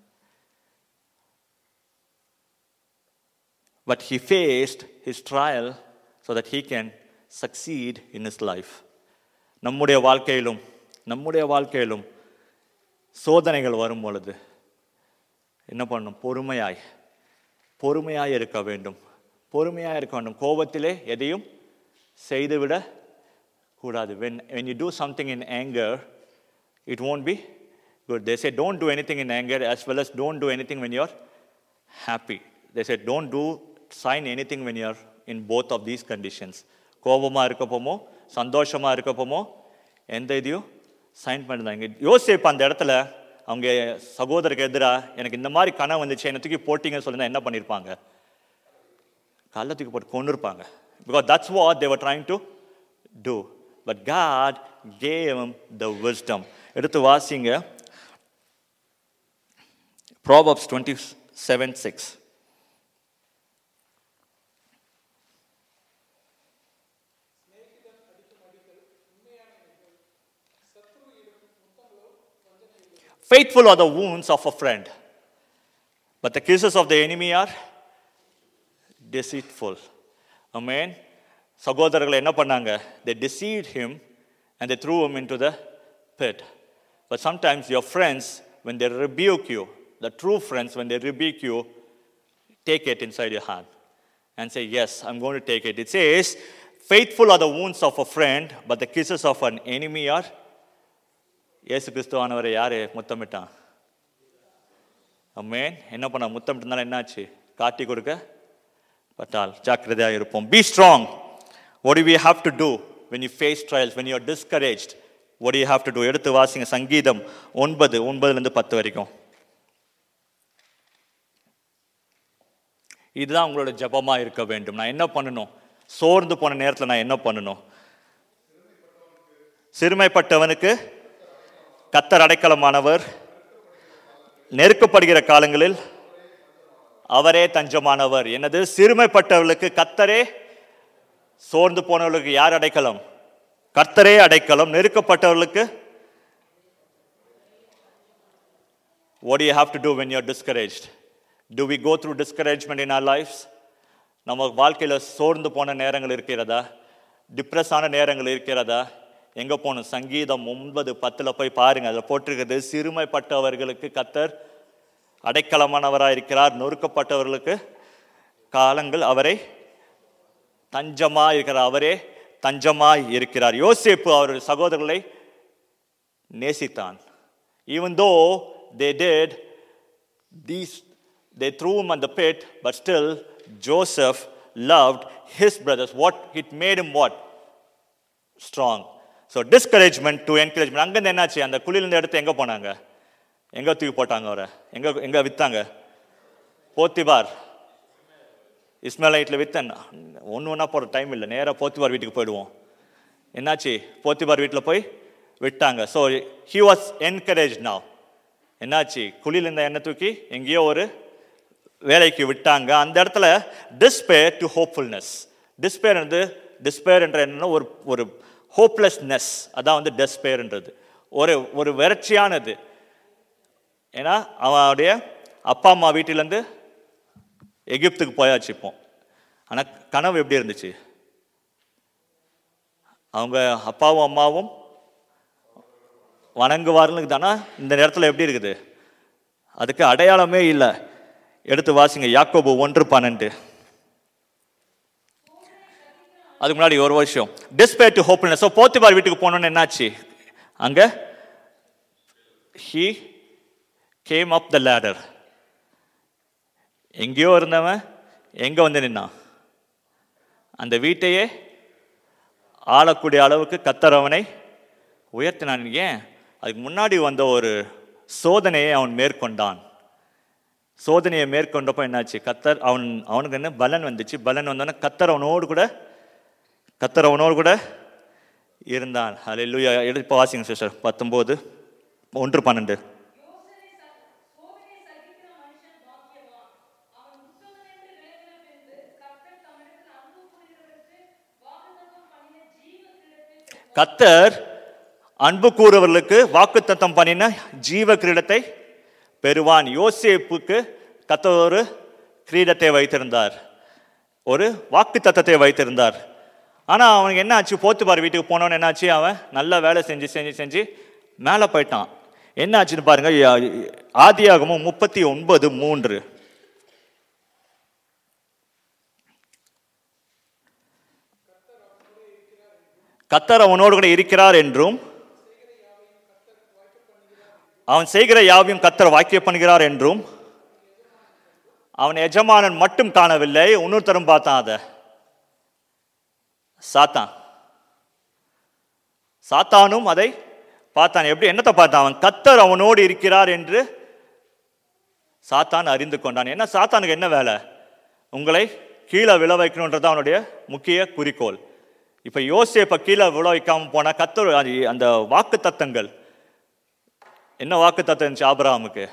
but he faced his trial so that he can succeed in his life நம்முடைய வாழ்க்கையிலும் நம்முடைய வாழ்க்கையிலும் சோதனைகள் வரும் பொழுது என்ன பண்ணணும் பொறுமையாய் பொறுமையாய் இருக்க வேண்டும் பொறுமையாய் இருக்க வேண்டும் கோபத்திலே எதையும் செய்துவிட கூடாது when when you do something in anger it won't be good they say don't do anything in anger as well as don't do anything when you're happy they say don't do sign anything when you're in both of these conditions கோபமா இருக்கப்போமோ சந்தோஷமா இருக்கப்போமோ எந்த இதையும் சைன் பண்ணுறாங்க யோசிப்பு அந்த இடத்துல அவங்க சகோதரருக்கு எதிராக எனக்கு இந்த மாதிரி கனவு வந்துச்சு என்னை தூக்கி போட்டிங்கன்னு சொல்லி என்ன பண்ணியிருப்பாங்க கல்ல தூக்கி போட்டு கொண்டு இருப்பாங்க because that's what they're trying to do but God gave the wisdom எடுத்து வாசிங்க Proverbs twenty seven six Faithful are the wounds of a friend, but the kisses of the enemy are deceitful. Amen. சகோதரர்கள் என்ன பண்ணாங்க they deceived him and they threw him into the pit but sometimes your friends when they rebuke you the true friends when they rebuke you take it inside your heart and say yes i'm going to take it it says faithful are the wounds of a friend but the kisses of an enemy are இயேசு கிறிஸ்துவானவரை யாரு முத்தமிட்டான் அம்மேன் என்ன பண்ண முத்தமிட்டிருந்தாலும் என்னாச்சு காட்டி கொடுக்க பட்டால் ஜாக்கிரதையாக இருப்போம் be strong what do we have to do when you face trials when you are discouraged what do you have to do எடுத்து வாசிங்க சங்கீதம் ஒன்பது ஒன்பதுலேருந்து பத்து வரைக்கும் இதுதான் உங்களோட ஜெபமா இருக்க வேண்டும் நான் என்ன பண்ணணும் சோர்ந்து போன நேரத்தில் நான் என்ன பண்ணணும் சிறுமைப்பட்டவனுக்கு கத்தர் அடைக்கலமானவர் நெருக்கப்படுகிற காலங்களில் அவரே தஞ்சமானவர் என்னது சிறுமைப்பட்டவர்களுக்கு கத்தரே சோர்ந்து போனவர்களுக்கு யார் அடைக்கலம் கர்த்தரே அடைக்கலம் நெருக்கப்பட்டவர்களுக்கு what do you have to do when you're discouraged do we go through discouragement in our lives நம்ம வாழ்க்கையில் சோர்ந்து போன நேரங்கள் இருக்கிறதா டிப்ரெஸ் ஆன நேரங்கள் இருக்கிறதா எங்கே போகணும் சங்கீதம் ஒன்பது பத்தில் போய் பாருங்க அதில் போட்டிருக்கிறது சிறுமைப்பட்டவர்களுக்கு கத்தர் அடைக்கலமானவராக இருக்கிறார் நொறுக்கப்பட்டவர்களுக்கு காலங்கள் அவரை தஞ்சமாய் இருக்கிறார் அவரே தஞ்சமாய் இருக்கிறார் யோசேப்பு அவருடைய சகோதரர்களை நேசித்தான் even though they did these they threw him on the pit but still joseph loved his brothers. What it made him what? Strong so discouragement to encouragement அங்கேருந்து என்னாச்சு அந்த குழியிலேருந்து எடுத்து எங்கே போனாங்க எங்கே தூக்கி போட்டாங்க அவரை எங்கே எங்கே விற்றாங்க போத்திபார் இஸ்மாயிலைட்டில் வித்தன் ஒன்று ஒன்றா போகிற டைம் இல்லை நேராக போத்திபார் வீட்டுக்கு போயிடுவோம் என்னாச்சு போத்திபார் வீட்டில் போய் விட்டாங்க so he was encourage now என்னாச்சு குழியில் இருந்த எண்ணெய் தூக்கி எங்கேயோ ஒரு வேலைக்கு விட்டாங்க அந்த இடத்துல டிஸ்பேர் டு ஹோப்ஃபுல்னஸ் டிஸ்பேர் வந்து டிஸ்பேர் என்ற என்னன்னா ஒரு ஒரு ஹோப்லெஸ்னஸ் அதான் வந்து டெஸ்பேர்ன்றது ஒரு ஒரு வறட்சியானது ஏன்னா அவனுடைய அப்பா அம்மா வீட்டிலேருந்து எகிப்துக்கு போயாச்சு இப்போ ஆனால் கனவு எப்படி இருந்துச்சு அவங்க அப்பாவும் அம்மாவும் வணங்குவார்கள் தானா இந்த நேரத்தில் எப்படி இருக்குது அதுக்கு அடையாளமே இல்லை எடுத்து வாசிங்க யாக்கோபு ஒன்று பன்னெண்டு அதுக்கு முன்னாடி ஒரு வருஷம் despair to hopeness so Potiphar வீட்டுக்கு போனோன்னு என்னாச்சு அங்கே he came up the ladder எங்கேயோ இருந்தவன் எங்கே வந்து நின்னான் அந்த வீட்டையே ஆளக்கூடிய அளவுக்கு கத்தரவனை உயர்த்தினான் ஏன் அதுக்கு முன்னாடி வந்த ஒரு சோதனையை அவன் மேற்கொண்டான் சோதனையை மேற்கொண்டப்போ என்னாச்சு கத்தர் அவன் அவனுக்கு என்ன பலன் வந்துச்சு பலன் வந்தோடனே கத்தர் அவனோடு கூட கத்தர் அவனோடு கூட இருந்தான் அல்லேலூயா எடுத்து வாசிங்க சிஸ்டர் பத்தொம்போது ஒன்று பன்னெண்டு யோசனை ச- சோதனை சகிக்கிற மனுஷன் பாக்கியவான். அவன் உத்தமனென்று விளங்கின பின்பு, கர்த்தர் தம்மிடத்தில் அன்பு கூறுகிறவருக்கு வாக்குத்தத்தம் பண்ணின ஜீவ கிரீடத்தை பெறுவான். கத்தர் அன்பு கூறுவர்களுக்கு வாக்குத்தத்தம் பண்ணின ஜீவ கிரீடத்தை பெறுவான் யோசேப்புக்கு கத்தர் ஒரு கிரீடத்தை வைத்திருந்தார் ஒரு வாக்குத்தத்தத்தை வைத்திருந்தார் ஆனால் அவனுக்கு என்ன ஆச்சு போத்துப்பார் வீட்டுக்கு போனவன் என்னாச்சு அவன் நல்ல வேலை செஞ்சு செஞ்சு செஞ்சு மேலே போயிட்டான் என்ன ஆச்சுன்னு பாருங்க யா- ஆதியாகமம் முப்பத்தி ஒன்பது மூன்று கத்தர் அவனோடு கூட இருக்கிறார் என்றும் அவன் செய்கிற யாவையும் கத்தர் வாக்கிய பண்ணுகிறார் என்றும் அவன் எஜமானன் மட்டும் காணவில்லை இன்னொருத்தரும் பார்த்தான் அதை சாத்தான் சாத்தானும் அதை பார்த்தான் எப்படி என்னத்தை பார்த்தான் அவன் கத்தர் அவனோடு இருக்கிறார் என்று சாத்தான் அறிந்து கொண்டான் என்ன சாத்தானுக்கு என்ன வேலை உங்களை கீழே விழ வைக்கணுன்றது அவனுடைய முக்கிய குறிக்கோள் இப்போ யோசேப்பை கீழே விழ வைக்காம போனால் கத்தர் அது- அந்த வாக்கு தத்தங்கள் என்ன வாக்கு தத்தம் இருந்துச்சு ஆபிரகாமுக்கு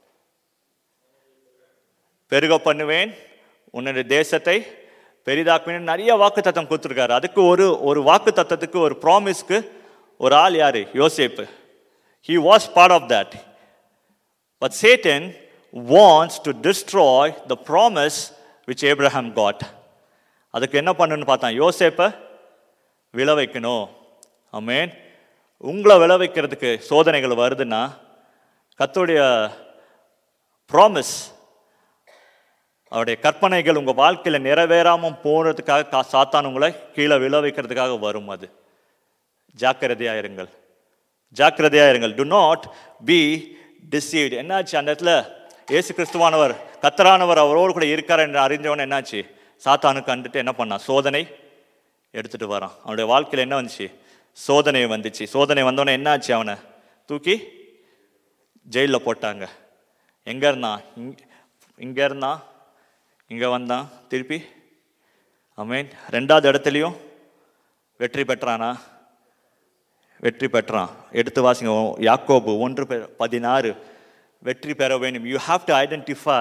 பெருக பண்ணுவேன் உன்னுடைய தேசத்தை பெரிதாக்குவேன் நிறைய வாக்கு தத்தம் கொடுத்துருக்காரு அதுக்கு ஒரு ஒரு வாக்கு தத்தத்துக்கு ஒரு ப்ராமிஸ்க்கு ஒரு ஆள் யாரு யோசேப்பு he was part of that but Satan wants to destroy the promise which Abraham got அதுக்கு என்ன பண்ணணும்னு பார்த்தான் யோசேப்பை விழ வைக்கணும் ஆமென் உங்களை விழ வைக்கிறதுக்கு சோதனைகள் வருதுன்னா கர்த்தருடைய ப்ராமிஸ் அவருடைய கற்பனைகள் உங்கள் வாழ்க்கையில் நிறைவேறாமல் போனதுக்காக கா- சாத்தான் உங்களை கீழே விழ வைக்கிறதுக்காக வரும் அது ஜாக்கிரதையாக இருங்கள் ஜாக்கிரதையாக இருங்கள் டு நாட் பி deceived என்னாச்சு அந்த இடத்துல இயேசு கிறிஸ்துவானவர் கத்தரானவர் அவரோடு கூட இருக்கார் என்று அறிஞ்சவன் என்னாச்சு சாத்தானுக்கு கண்டுட்டு என்ன பண்ணான் சோதனை எடுத்துட்டு வரான் அவனுடைய வாழ்க்கையில் என்ன வந்துச்சு சோதனை வந்துச்சு சோதனை வந்தோடனே என்னாச்சு அவனை தூக்கி ஜெயிலில் போட்டாங்க எங்கே இருந்தான் இங் இங்கே இருந்தான் இங்கே வந்தான் திருப்பி ஆமென் ரெண்டாவது இடத்துலையும் வெற்றி பெற்றானா வெற்றி பெற்றான் எடுத்து வாசிங்க யாக்கோபு ஒன்று பெ- பதினாறு வெற்றி பெற வேண்டும் யூ ஹாவ் டு ஐடென்டிஃபை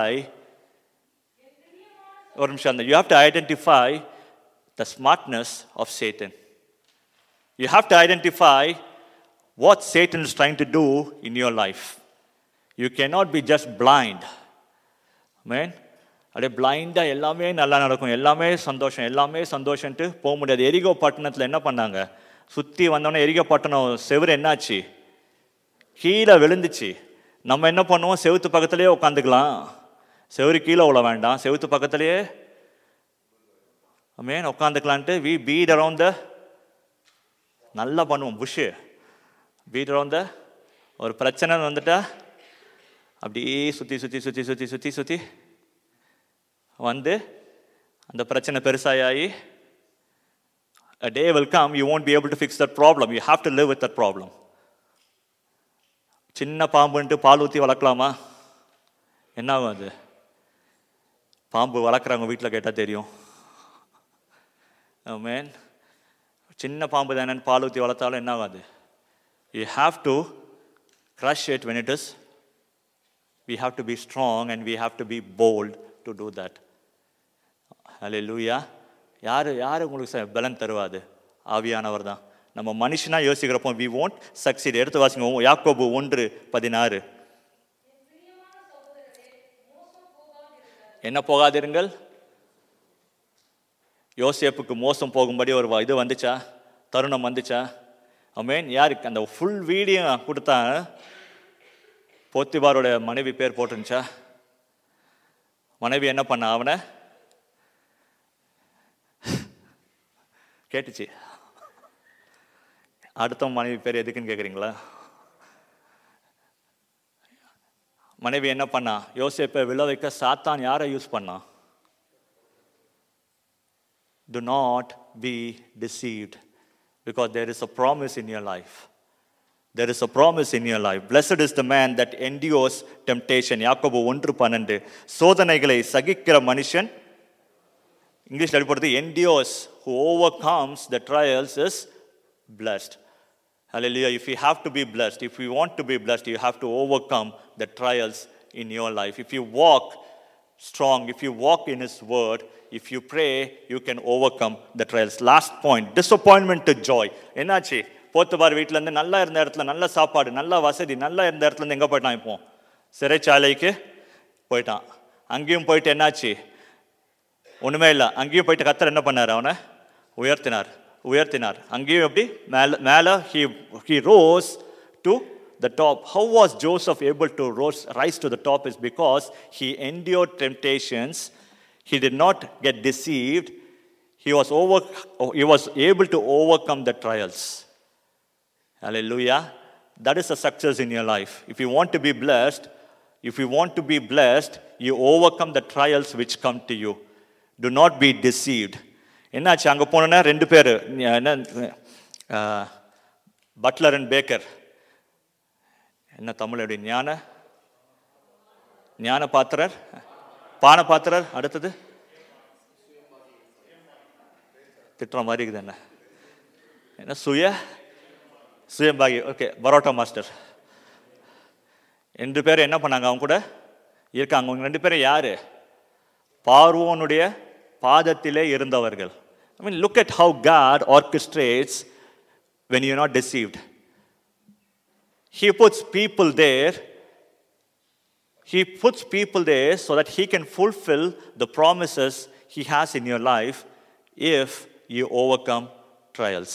ஒரு நிமிஷம் அந்த you have to identify the smartness of Satan you have to identify what Satan is trying to do in your life you cannot be just blind man அப்படியே பிளைண்டாக எல்லாமே நல்லா நடக்கும் எல்லாமே சந்தோஷம் எல்லாமே சந்தோஷன்ட்டு போக முடியாது எரிகோ பட்டணத்தில் என்ன பண்ணாங்க சுற்றி வந்தோடனே எரிகோ பட்டணம் செவுரு என்னாச்சு கீழே விழுந்துச்சு நம்ம என்ன பண்ணுவோம் செவுத்து பக்கத்துலேயே உட்காந்துக்கலாம் செவுரு கீழே விழ வேண்டாம் செவுத்து பக்கத்துலேயே மேன் உட்காந்துக்கலான்ட்டு வி பீட் அரவுண்ட் த நல்லா பண்ணுவோம் புஷ்ஷு பீட் அரவுண்ட் த ஒரு பிரச்சனை வந்துட்டா அப்படியே சுற்றி சுற்றி சுற்றி சுற்றி சுற்றி சுற்றி வந்து அந்த பிரச்சனை பெருசாகி a day will come you won't be able to fix that problem you have to live with that problem சின்ன பாம்புன்ட்டு பால் ஊற்றி வளர்க்கலாமா என்ன ஆகும் அது பாம்பு வளர்க்குறவங்க வீட்டில் கேட்டால் தெரியும் மேன் சின்ன பாம்பு தானேன்னு பால் ஊற்றி வளர்த்தாலும் என்ன ஆகும் அது you have to crush it when it is we have to be strong and we have to be bold to do that ஹalleluya யார் யார் உங்களுக்கு ச- பலன் தருவாது ஆவியானவர் தான் நம்ம மனுஷனா யோசிக்கிறப்போ வி won't succeed எடுத்து வாசிங்க யாக்கோபு ஒன்று பதினாறு என்ன போகாதிருங்கள் யோசேப்புக்கு மோசம் போகும்படி ஒரு வ- இது வந்துச்சா தருணம் வந்துச்சா அமேன் யாருக்கு அந்த ஃபுல் வீடியோ கொடுத்தா போத்திபாரோட மனைவி பேர் போட்டுருந்துச்சா மனைவி என்ன பண்ணா அவனை கேட்டுச்சு அடுத்த மனைவி பேர் எதுக்குன்னு கேட்குறீங்களா மனைவி என்ன பண்ணா யோசேப்பை விழ வைக்க சாத்தான் யாரை யூஸ் பண்ணா do not be deceived because there is a promise in your life. There is a promise in your life. Blessed is the man that endures temptation. யாக்கோபு ஒன்று பன்னெண்டு சோதனைகளை சகிக்கிற மனுஷன் இங்கிலீஷில் அடிப்படுறது endures who overcomes the trials is blessed. Hallelujah. If you have to be blessed, if you want to be blessed, you have to overcome the trials in your life. If you walk strong, if you walk in His word, if you pray, you can overcome the trials. Last point disappointment to joy. என்னாச்சு போத்துபார் வீட்டில் இருந்து நல்லா இருந்த இடத்துல நல்ல சாப்பாடு நல்ல வசதி நல்லா இருந்த இடத்துல இருந்து எங்கே போயிட்டான் இப்போ சிறைச்சாலைக்கு போயிட்டான் அங்கேயும் போயிட்டு என்னாச்சு ஒண்ணுமே இல்லை அங்கேயும் போயிட்டு கத்தர் என்ன பண்ணார் அவனை உயர்த்தினார் உயர்த்தினார் அங்கேயும் எப்படி மேல மேலே he he rose to the top how was Joseph able to rose rise to the top is because he endure temptations he did not get deceived he was over he was able to overcome the trials hallelujah that is a success in your life if you want to be blessed if you want to be blessed you overcome the trials which come to you do not be deceived என்னாச்சு அங்கே போனோன்னா ரெண்டு பேர் என்ன பட்லர் அண்ட் பேக்கர் என்ன தமிழ் எப்படி ஞான ஞான பாத்திரர் பான பாத்திரர் அடுத்தது திட்டுற மாதிரி இருக்குது என்ன என்ன சுய சுயம்பாகி ஓகே பரோட்டா மாஸ்டர் ரெண்டு பேரும் என்ன பண்ணாங்க அவங்க கூட இருக்காங்க அவங்க ரெண்டு பேரும் யாரு பார்வோனுடைய பாதத்திலே இருந்தவர்கள் I mean look at how God orchestrates when you not deceived he puts people there he puts people there so that he can fulfill the promises he has in your life if you overcome trials.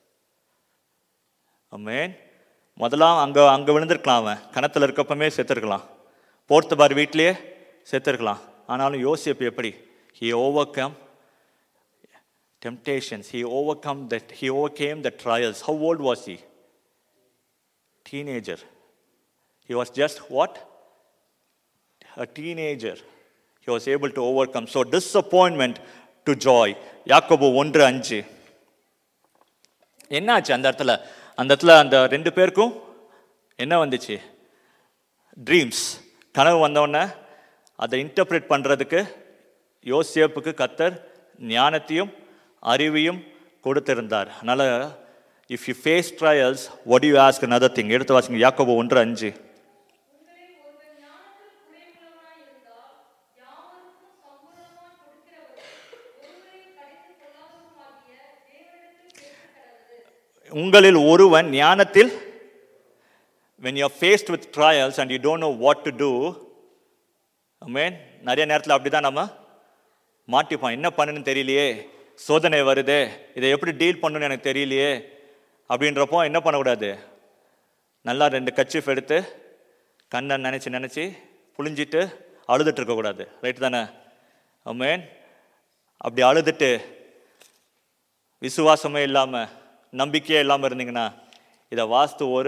Amen. முதலாம் அங்கே அங்கே விழுந்திருக்கலாம் அவன் கணத்தில் இருக்கப்பமே செத்துருக்கலாம் போர்த்து பார் வீட்லேயே செத்துருக்கலாம் ஆனாலும் யோசிப்பு எப்படி he overcome temptations he overcome that he overcame the trials how old was he teenager he was just what a teenager. He was able to overcome. So, disappointment to joy. யாக்கோபு ஒன்று அஞ்சு என்னாச்சு அந்த இடத்துல அந்த இடத்துல அந்த ரெண்டு பேருக்கும் என்ன வந்துச்சு ட்ரீம்ஸ் கனவு வந்தோடனே அதை இன்டர்பிரேட் பண்ணுறதுக்கு யோசேப்புக்கு கத்தர் ஞானத்தையும் அறிவையும் கொடுத்திருந்தார் அதனால் if you face trials what you ask another thing எடுத்து வாசிங்க யாக்கோபு ஒன்று அஞ்சு உங்களில் ஒருவன் ஞானத்தில் குறைவுள்ளவனாய் இருந்தால் யாவருக்கும் சம்பூரணமாய் கொடுக்கிறவரும் ஒருவரையும் கடித்துக் கொள்ளாதவருமாகிய தேவனிடத்தில் கேட்க கடவுது உங்களில் ஒருவன் ஞானத்தில் when you're faced with trials and you don't know what to do amen நிறைய நேரத்தில் அப்படி தான் நம்ம மாட்டிப்போம் என்ன பண்ணணும்னு தெரியலையே சோதனை வருதே இதை எப்படி டீல் பண்ணணும்னு எனக்கு தெரியலையே அப்படின்றப்போ என்ன பண்ணக்கூடாது நல்லா ரெண்டு கச்சிஃப் எடுத்து கண்ணை நினச்சி நினச்சி புழிஞ்சிட்டு அழுதுட்டு இருக்கக்கூடாது ரைட் தானே அமேன் அப்படி அழுதுட்டு விசுவாசமே இல்லாமல் நம்பிக்கையே இல்லாமல் இருந்தீங்கன்னா இதை வாஸ்து ஒரு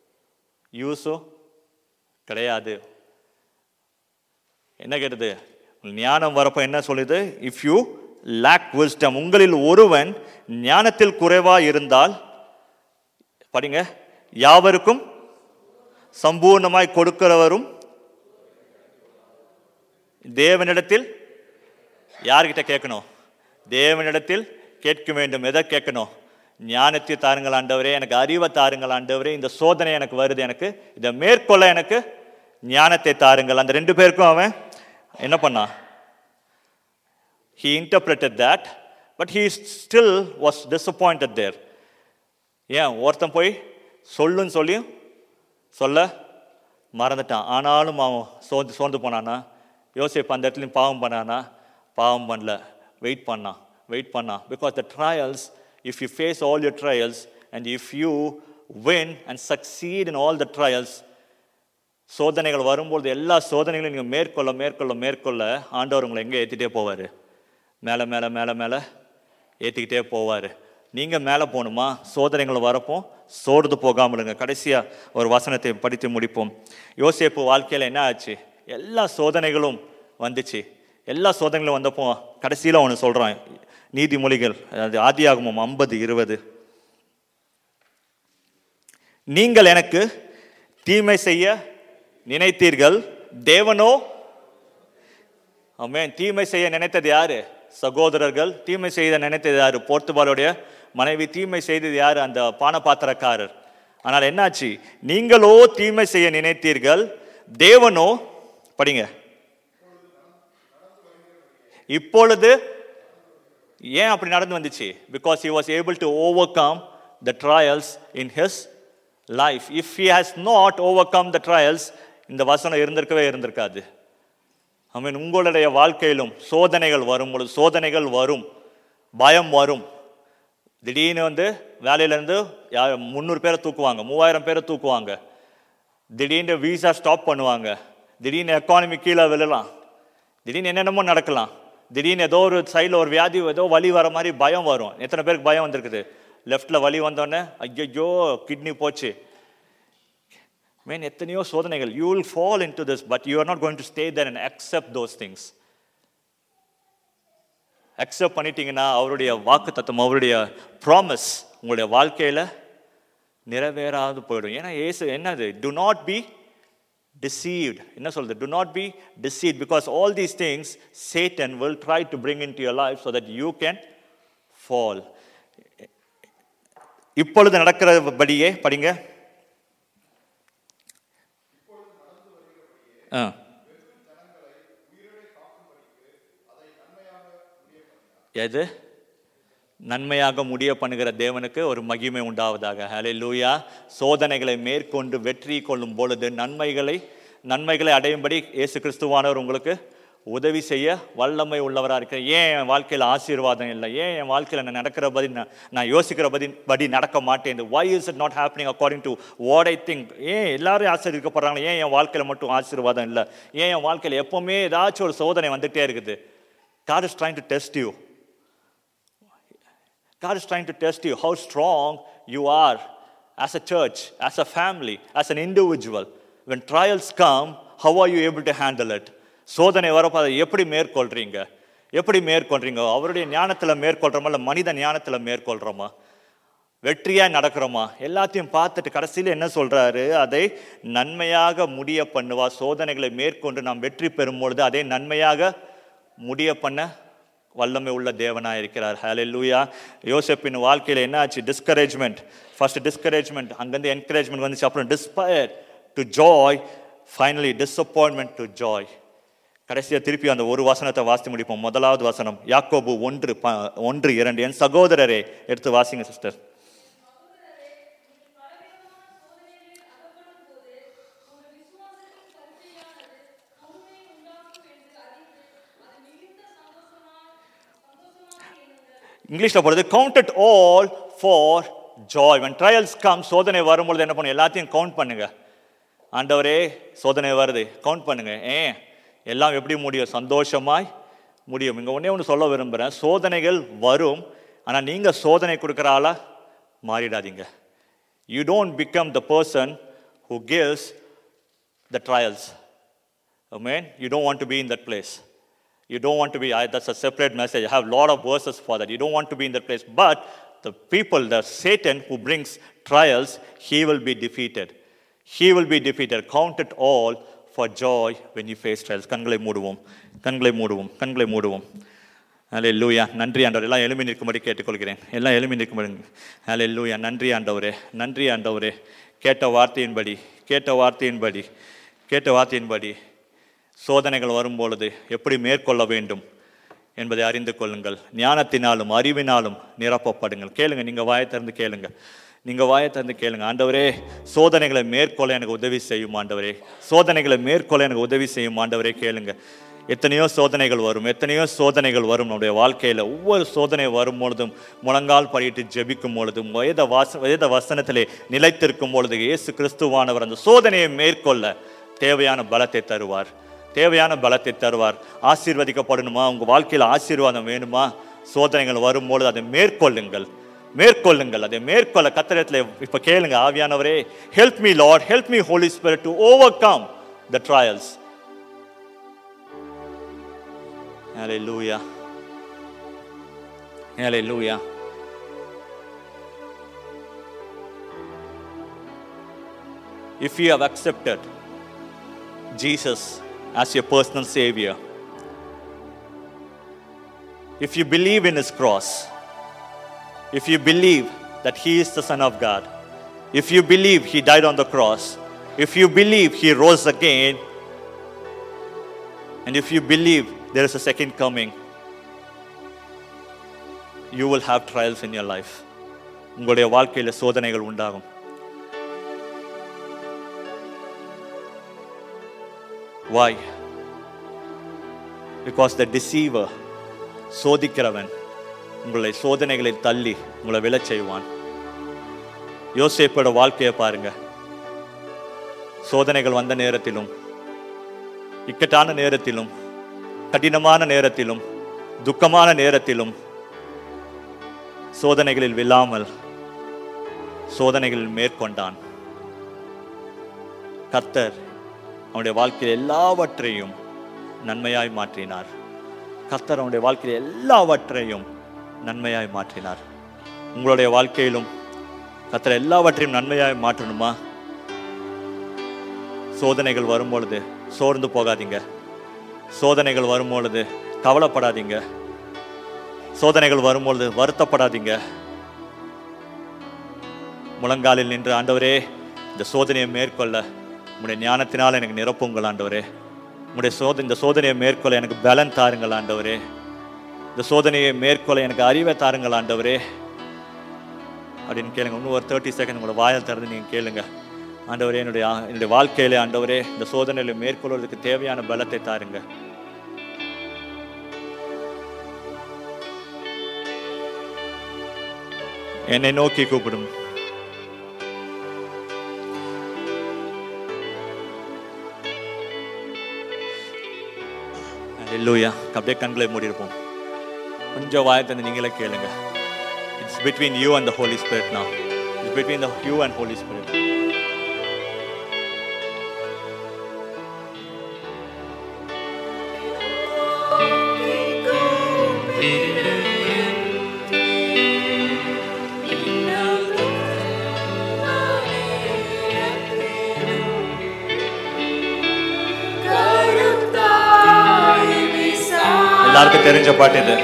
யூஸும் கிடையாது என்ன கேட்டது ஞானம் வரப்போ என்ன சொல்லுது இஃப் யூ லேக் wisdom உங்களில் ஒருவன் ஞானத்தில் குறைவா இருந்தால் படிங்க யாவருக்கும் சம்பூர்ணமாய் கொடுக்கிறவரும் தேவனிடத்தில் யார்கிட்ட கேட்கணும் தேவனிடத்தில் கேட்க வேண்டும் எதை கேட்கணும் ஞானத்தை தாருங்கள் ஆண்டவரே எனக்கு அறிவை தாருங்கள் ஆண்டவரே இந்த சோதனை எனக்கு வருது எனக்கு இதை மேற்கொள்ள எனக்கு ஞானத்தை தாருங்கள் அந்த ரெண்டு பேருக்கும் அவன் என்ன பண்ணான் he interpreted that but he still was disappointed there ஏன் ஒருத்தன் போய் சொல்லுன்னு சொல்லியும் சொல்ல மறந்துட்டான் ஆனாலும் அவன் சோர்ந்து சோர்ந்து போனானா யோசிப்பு அந்த இடத்துலையும் பாவம் பண்ணானா பாவம் பண்ணல வெயிட் பண்ணான் வெயிட் பண்ணான் because the trials if you face all your trials and if you win and succeed in all the trials சோதனைகள் வரும்போது எல்லா சோதனைகளையும் நீங்கள் மேற்கொள்ள மேற்கொள்ள மேற்கொள்ள ஆண்டவர் உங்களை எங்கே ஏற்றிட்டே போவார் மேலே மேலே மேலே மேலே ஏற்றிக்கிட்டே போவார் நீங்கள் மேலே போகணுமா சோதனைகள் வரப்போ சோர்ந்து போகாமலுங்க கடைசியாக ஒரு வசனத்தை படித்து முடிப்போம் யோசேப்பு வாழ்க்கையில் என்ன ஆச்சு எல்லா சோதனைகளும் வந்துச்சு எல்லா சோதனைகளும் வந்தப்போ கடைசியில் ஒன்று சொல்கிறான் நீதிமொழிகள் அது ஆதியாகமம் ஐம்பது இருபது நீங்கள் எனக்கு தீமை செய்ய நினைத்தீர்கள் தேவனோ ஆமென் தீமை செய்ய நினைத்தது யாரு சகோதரர்கள் தீமை செய்த நினைத்தது யாரு போர்த்துபாலுடைய மனைவி தீமை செய்தது யாரு அந்த பானபாத்திரக்காரர் ஆனால் என்னாச்சு நீங்களோ தீமை செய்ய நினைத்தீர்கள் தேவனோ படிங்க இப்பொழுது ஏன் அப்படி நடந்து வந்துச்சு because he was able to overcome the trials in his life if he has not overcome the trials இந்த வசனம் இருந்திருக்கவே இருந்திருக்காது ஐ மீன் உங்களுடைய வாழ்க்கையிலும் சோதனைகள் வரும் பொழுது சோதனைகள் வரும் பயம் வரும் திடீர்னு வந்து வேலையிலேருந்து யார் முந்நூறு பேரை தூக்குவாங்க மூவாயிரம் பேரை தூக்குவாங்க திடீர்னு வீசா ஸ்டாப் பண்ணுவாங்க திடீர்னு எக்கானமி கீழே விழலாம் திடீர்னு என்னென்னமோ நடக்கலாம் திடீர்னு ஏதோ ஒரு சைடில் ஒரு வியாதி ஏதோ வலி வர மாதிரி பயம் வரும் எத்தனை பேருக்கு பயம் வந்திருக்குது லெஃப்டில் வலி வந்தோடனே ஐயோ கிட்னி போச்சு மீன் எத்தனையோ சோதனைகள் you will fall into this but you are not going to stay there and accept those things accept பண்ணிட்டீங்கன்னா அவருடைய வாக்கு தத்துவம் அவருடைய ப்ராமிஸ் உங்களுடைய வாழ்க்கையில் நிறைவேறாது போயிடும் ஏன்னா ஏசு என்னது டு நாட் பி deceived என்ன சொல்றது do not be deceived because all these things satan will try to bring into your life so that you can fall இப்பொழுது நடக்கிறபடியே படிங்க ஆ எது நன்மையாக முடிய பண்ணுகிற தேவனுக்கு ஒரு மகிமை உண்டாவதாக ஹலே லூயா சோதனைகளை மேற்கொண்டு வெற்றி கொள்ளும் பொழுது நன்மைகளை நன்மைகளை அடையும்படி இயேசு கிறிஸ்துவானவர் உங்களுக்கு உதவி செய்ய வல்லமை உள்ளவராக இருக்கிற ஏன் என் வாழ்க்கையில் ஆசீர்வாதம் இல்லை ஏன் என் வாழ்க்கையில் நான் நடக்கிறபடி நான் நான் யோசிக்கிற படி படி நடக்க மாட்டேன் why is it not happening according to what I think ஏன் எல்லாரும் ஆசீர்வதிக்கப்படுறாங்க ஏன் என் வாழ்க்கையில் மட்டும் ஆசீர்வாதம் இல்லை ஏன் என் வாழ்க்கையில் எப்போவுமே ஏதாச்சும் ஒரு சோதனை வந்துகிட்டே இருக்குது God is trying to test you. God is trying to test you how strong you are as a church, as a family, as an individual. When trials come, how are you able to handle it? சோதனை வரப்போ அதை எப்படி மேற்கொள்றீங்க எப்படி மேற்கொள்றீங்க அவருடைய ஞானத்தில் மேற்கொள்கிறோமா இல்லை மனித ஞானத்தில் மேற்கொள்கிறோமா வெற்றியாக நடக்கிறோமா எல்லாத்தையும் பார்த்துட்டு கடைசியில் என்ன சொல்றாரு அதை நன்மையாக முடிய பண்ணுவா சோதனைகளை மேற்கொண்டு நாம் வெற்றி பெறும் பொழுது அதை நன்மையாக முடிய பண்ண வல்லமை உள்ள தேவனாக இருக்கிறார் ஹalleluya யோசேப்பின் வாழ்க்கையில் என்ன ஆச்சு டிஸ்கரேஜ்மெண்ட் ஃபர்ஸ்ட் டிஸ்கரேஜ்மெண்ட் அங்கேருந்து என்கரேஜ்மெண்ட் வந்துச்சு அப்புறம் despair to joy finally disappointment to joy கடைசியாக திருப்பி அந்த ஒரு வசனத்தை வாசித்து முடிப்போம் முதலாவது வசனம் யாக்கோபு ஒன்று ப ஒன்று இரண்டு என் சகோதரரே எடுத்து வாசிங்க சிஸ்டர் இங்கிலீஷில் போடுறது count it all for joy when trials come சோதனை வரும்பொழுது என்ன பண்ணும் எல்லாத்தையும் கவுண்ட் பண்ணுங்க ஆண்டவரே சோதனை வருது கவுண்ட் பண்ணுங்க ஏன் எல்லாம் எப்படி முடியும் சந்தோஷமாய் முடியும் இங்கே ஒன்றே ஒன்று சொல்ல விரும்புகிறேன் சோதனைகள் வரும் ஆனால் நீங்கள் சோதனை கொடுக்குற ஆளா மாறிடாதீங்க you don't become the person who gives the trials man you don't want to be in that place You don't want to be, I, that's a separate message. I have a lot of verses for that. You don't want to be in that place. But the people, the Satan who brings trials, he will be defeated. He will be defeated. Count it all for joy when you face trials. கண்களை மூடுவோம் கண்களை மூடுவோம் கண்களை மூடுவோம் ஹலே லூயா நன்றி ஆண்டவர் எல்லாம் எழுமி நிற்கும்படி கேட்டுக்கொள்கிறேன் எல்லாம் எழுமி நிற்கும்படி ஹலே லூயா நன்றி ஆண்டவரே நன்றி ஆண்டவரே கேட்ட வார்த்தையின்படி கேட்ட வார்த்தையின்படி கேட்ட வார்த்தையின்படி சோதனைகள் வரும்பொழுது எப்படி மேற்கொள்ள வேண்டும் என்பதை அறிந்து கொள்ளுங்கள் ஞானத்தினாலும் அறிவினாலும் நிரப்பப்படுங்கள் கேளுங்க நீங்க வாயை திறந்து கேளுங்க நீங்க வாயை திறந்து கேளுங்க ஆண்டவரே சோதனைகளை மேற்கொள்ள எனக்கு உதவி செய்யும் ஆண்டவரே சோதனைகளை மேற்கொள்ள எனக்கு உதவி செய்யும் ஆண்டவரே கேளுங்க எத்தனையோ சோதனைகள் வரும் எத்தனையோ சோதனைகள் வரும் நம்முடைய வாழ்க்கையில் ஒவ்வொரு சோதனை வரும் பொழுதும் முழங்கால் படிட்டு ஜெபிக்கும் பொழுதும் வேத வாச வேத வசனத்திலே நிலைத்திருக்கும் பொழுது இயேசு கிறிஸ்துவானவர் அந்த சோதனையை மேற்கொள்ள தேவையான பலத்தை தருவார் தேவையான பலத்தை தருவார் ஆசீர்வதிக்கப்படணுமா உங்கள் வாழ்க்கையில் ஆசீர்வாதம் வேணுமா சோதனைகள் வரும்பொழுது அதை மேற்கொள்ளுங்கள் மேற்கொள்ளுங்கள் அதை மேற்கொள்ள கத்திரத்தில் இப்போ கேளுங்க ஆவியானவரே help me lord help me holy spirit to overcome the trials Hallelujah. Hallelujah. If you have accepted Jesus as your personal Savior, if you believe in His cross, if you believe that He is the Son of God, if you believe He died on the cross, if you believe He rose again, and if you believe there is a second coming, you will have trials in your life. உங்களுடைய வாழ்க்கையில் சோதனைகள் உண்டாகும் Why? Because the deceiver, சோதிக்கிறவன் உங்களை சோதனைகளில் தள்ளி உங்களை விழச் செய்வான் யோசேப்போட வாழ்க்கையை பாருங்க சோதனைகள் வந்த நேரத்திலும் இக்கட்டான நேரத்திலும் கடினமான நேரத்திலும் துக்கமான நேரத்திலும் சோதனைகளில் விழாமல் சோதனைகளில் மேற்கொண்டான் கர்த்தர் அவனுடைய வாழ்க்கையில் எல்லாவற்றையும் நன்மையாய் மாற்றினார் கர்த்தர் அவனுடைய வாழ்க்கையில் எல்லாவற்றையும் நன்மையாய் மாற்றினார் உங்களுடைய வாழ்க்கையிலும் கர்த்தர் எல்லாவற்றையும் நன்மையாய் மாற்றணுமா சோதனைகள் வரும்பொழுது சோர்ந்து போகாதீங்க சோதனைகள் வரும்பொழுது கவலைப்படாதீங்க சோதனைகள் வரும்பொழுது வருத்தப்படாதீங்க முழங்காலில் நின்று ஆண்டவரே இந்த சோதனையை மேற்கொள்ள உங்களுடைய ஞானத்தினால் எனக்கு நிரப்புங்கள் ஆண்டவரே உங்களுடைய சோத இந்த சோதனையை மேற்கொள்ள எனக்கு பலன் தாருங்கள் ஆண்டவரே இந்த சோதனையை மேற்கொள்ள எனக்கு அறிவை தாருங்கள் ஆண்டவரே அப்படின்னு கேளுங்க இன்னும் ஒரு தேர்ட்டி செகண்ட் உங்களோட வாயில் திறந்து நீங்கள் கேளுங்க ஆண்டவரே என்னுடைய என்னுடைய வாழ்க்கையில ஆண்டவரே இந்த சோதனையில மேற்கொள்வதற்கு தேவையான பலத்தை தாருங்க என்னை நோக்கி கூப்பிடும் இல்லையா அப்படியே கண்களை மூடியிருப்போம் கொஞ்சம் வாயை தந்து நீங்களே கேளுங்க it's between you and the holy spirit now it's between the you and holy spirit எல்லாருக்கும் தெரிஞ்ச பாட்டு இது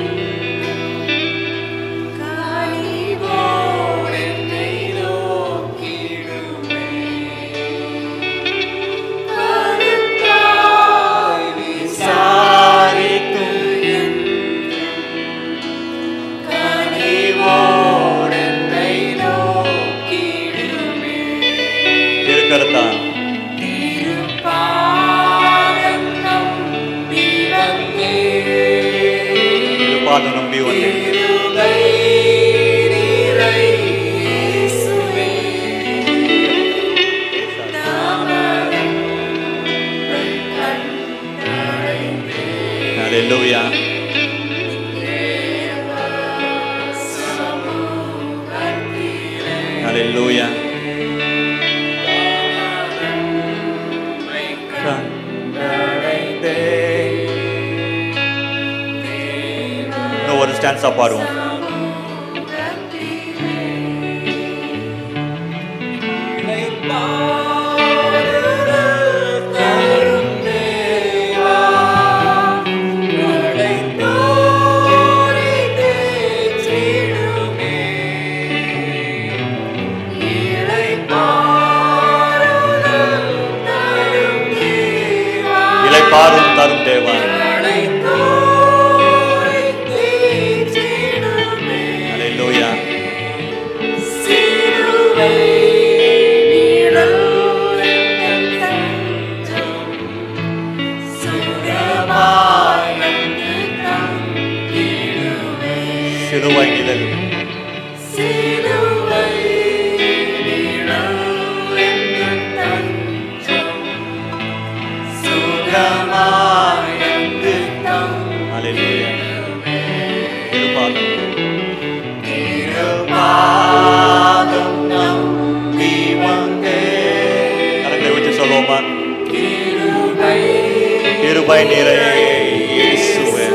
திருக்கரத்தான் திருப்பாதம் நம்பி வந்தேன் Hallelujah. Hallelujah. கண்டடைந்தேன். எல்லாரும் ஸ்டான்ஸா பாடுவோம் இலைப்பாறும் தரும் தேவன் அல்லேலூயா சிலுவை நிழல் அல்லேலூயா திருப்பாதம் கரங்களை வச்சு சொல்லுவோமா கிருபை நிறை இயேசுவே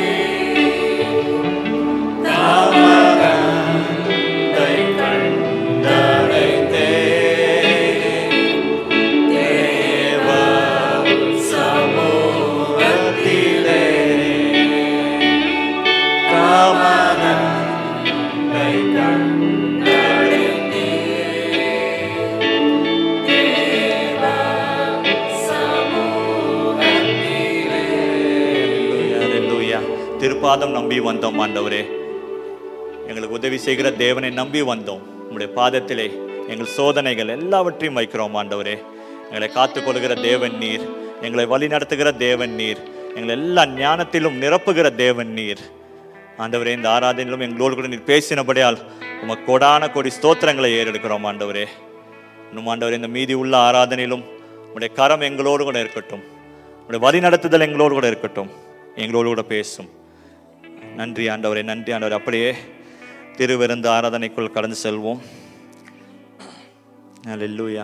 Hallelujah. திருப்பாதம் நம்பி வந்தோம் ஆண்டவரே எங்களுக்கு உதவி செய்கிற தேவனை நம்பி வந்தோம் உங்களுடைய பாதத்திலே எங்கள் சோதனைகள் எல்லாவற்றையும் வைக்கிறோம் ஆண்டவரே எங்களை காத்துக்கொள்கிற தேவன் நீர் எங்களை வழி நடத்துகிற தேவன் நீர் எங்களை எல்லா ஞானத்திலும் நிரப்புகிற தேவன் நீர் ஆண்டவரே இந்த ஆராதனையிலும் எங்களோடு கூட நீர் பேசினபடியால் உமக்கு கொடான கோடி ஸ்தோத்திரங்களை ஏறெடுக்கிறோம் ஆண்டவரே இன்னும் ஆண்டவரே இந்த மீதி உள்ள ஆராதனையிலும் உடைய கரம் எங்களோடு கூட இருக்கட்டும் உடைய வழி நடத்துதல் எங்களோடு கூட இருக்கட்டும் எங்களோடு கூட பேசும் நன்றி ஆண்டவரே நன்றி ஆண்டவரே அப்படியே திருவிருந்து ஆராதனைக்குள் கடந்து செல்வோம் அல்லேலூயா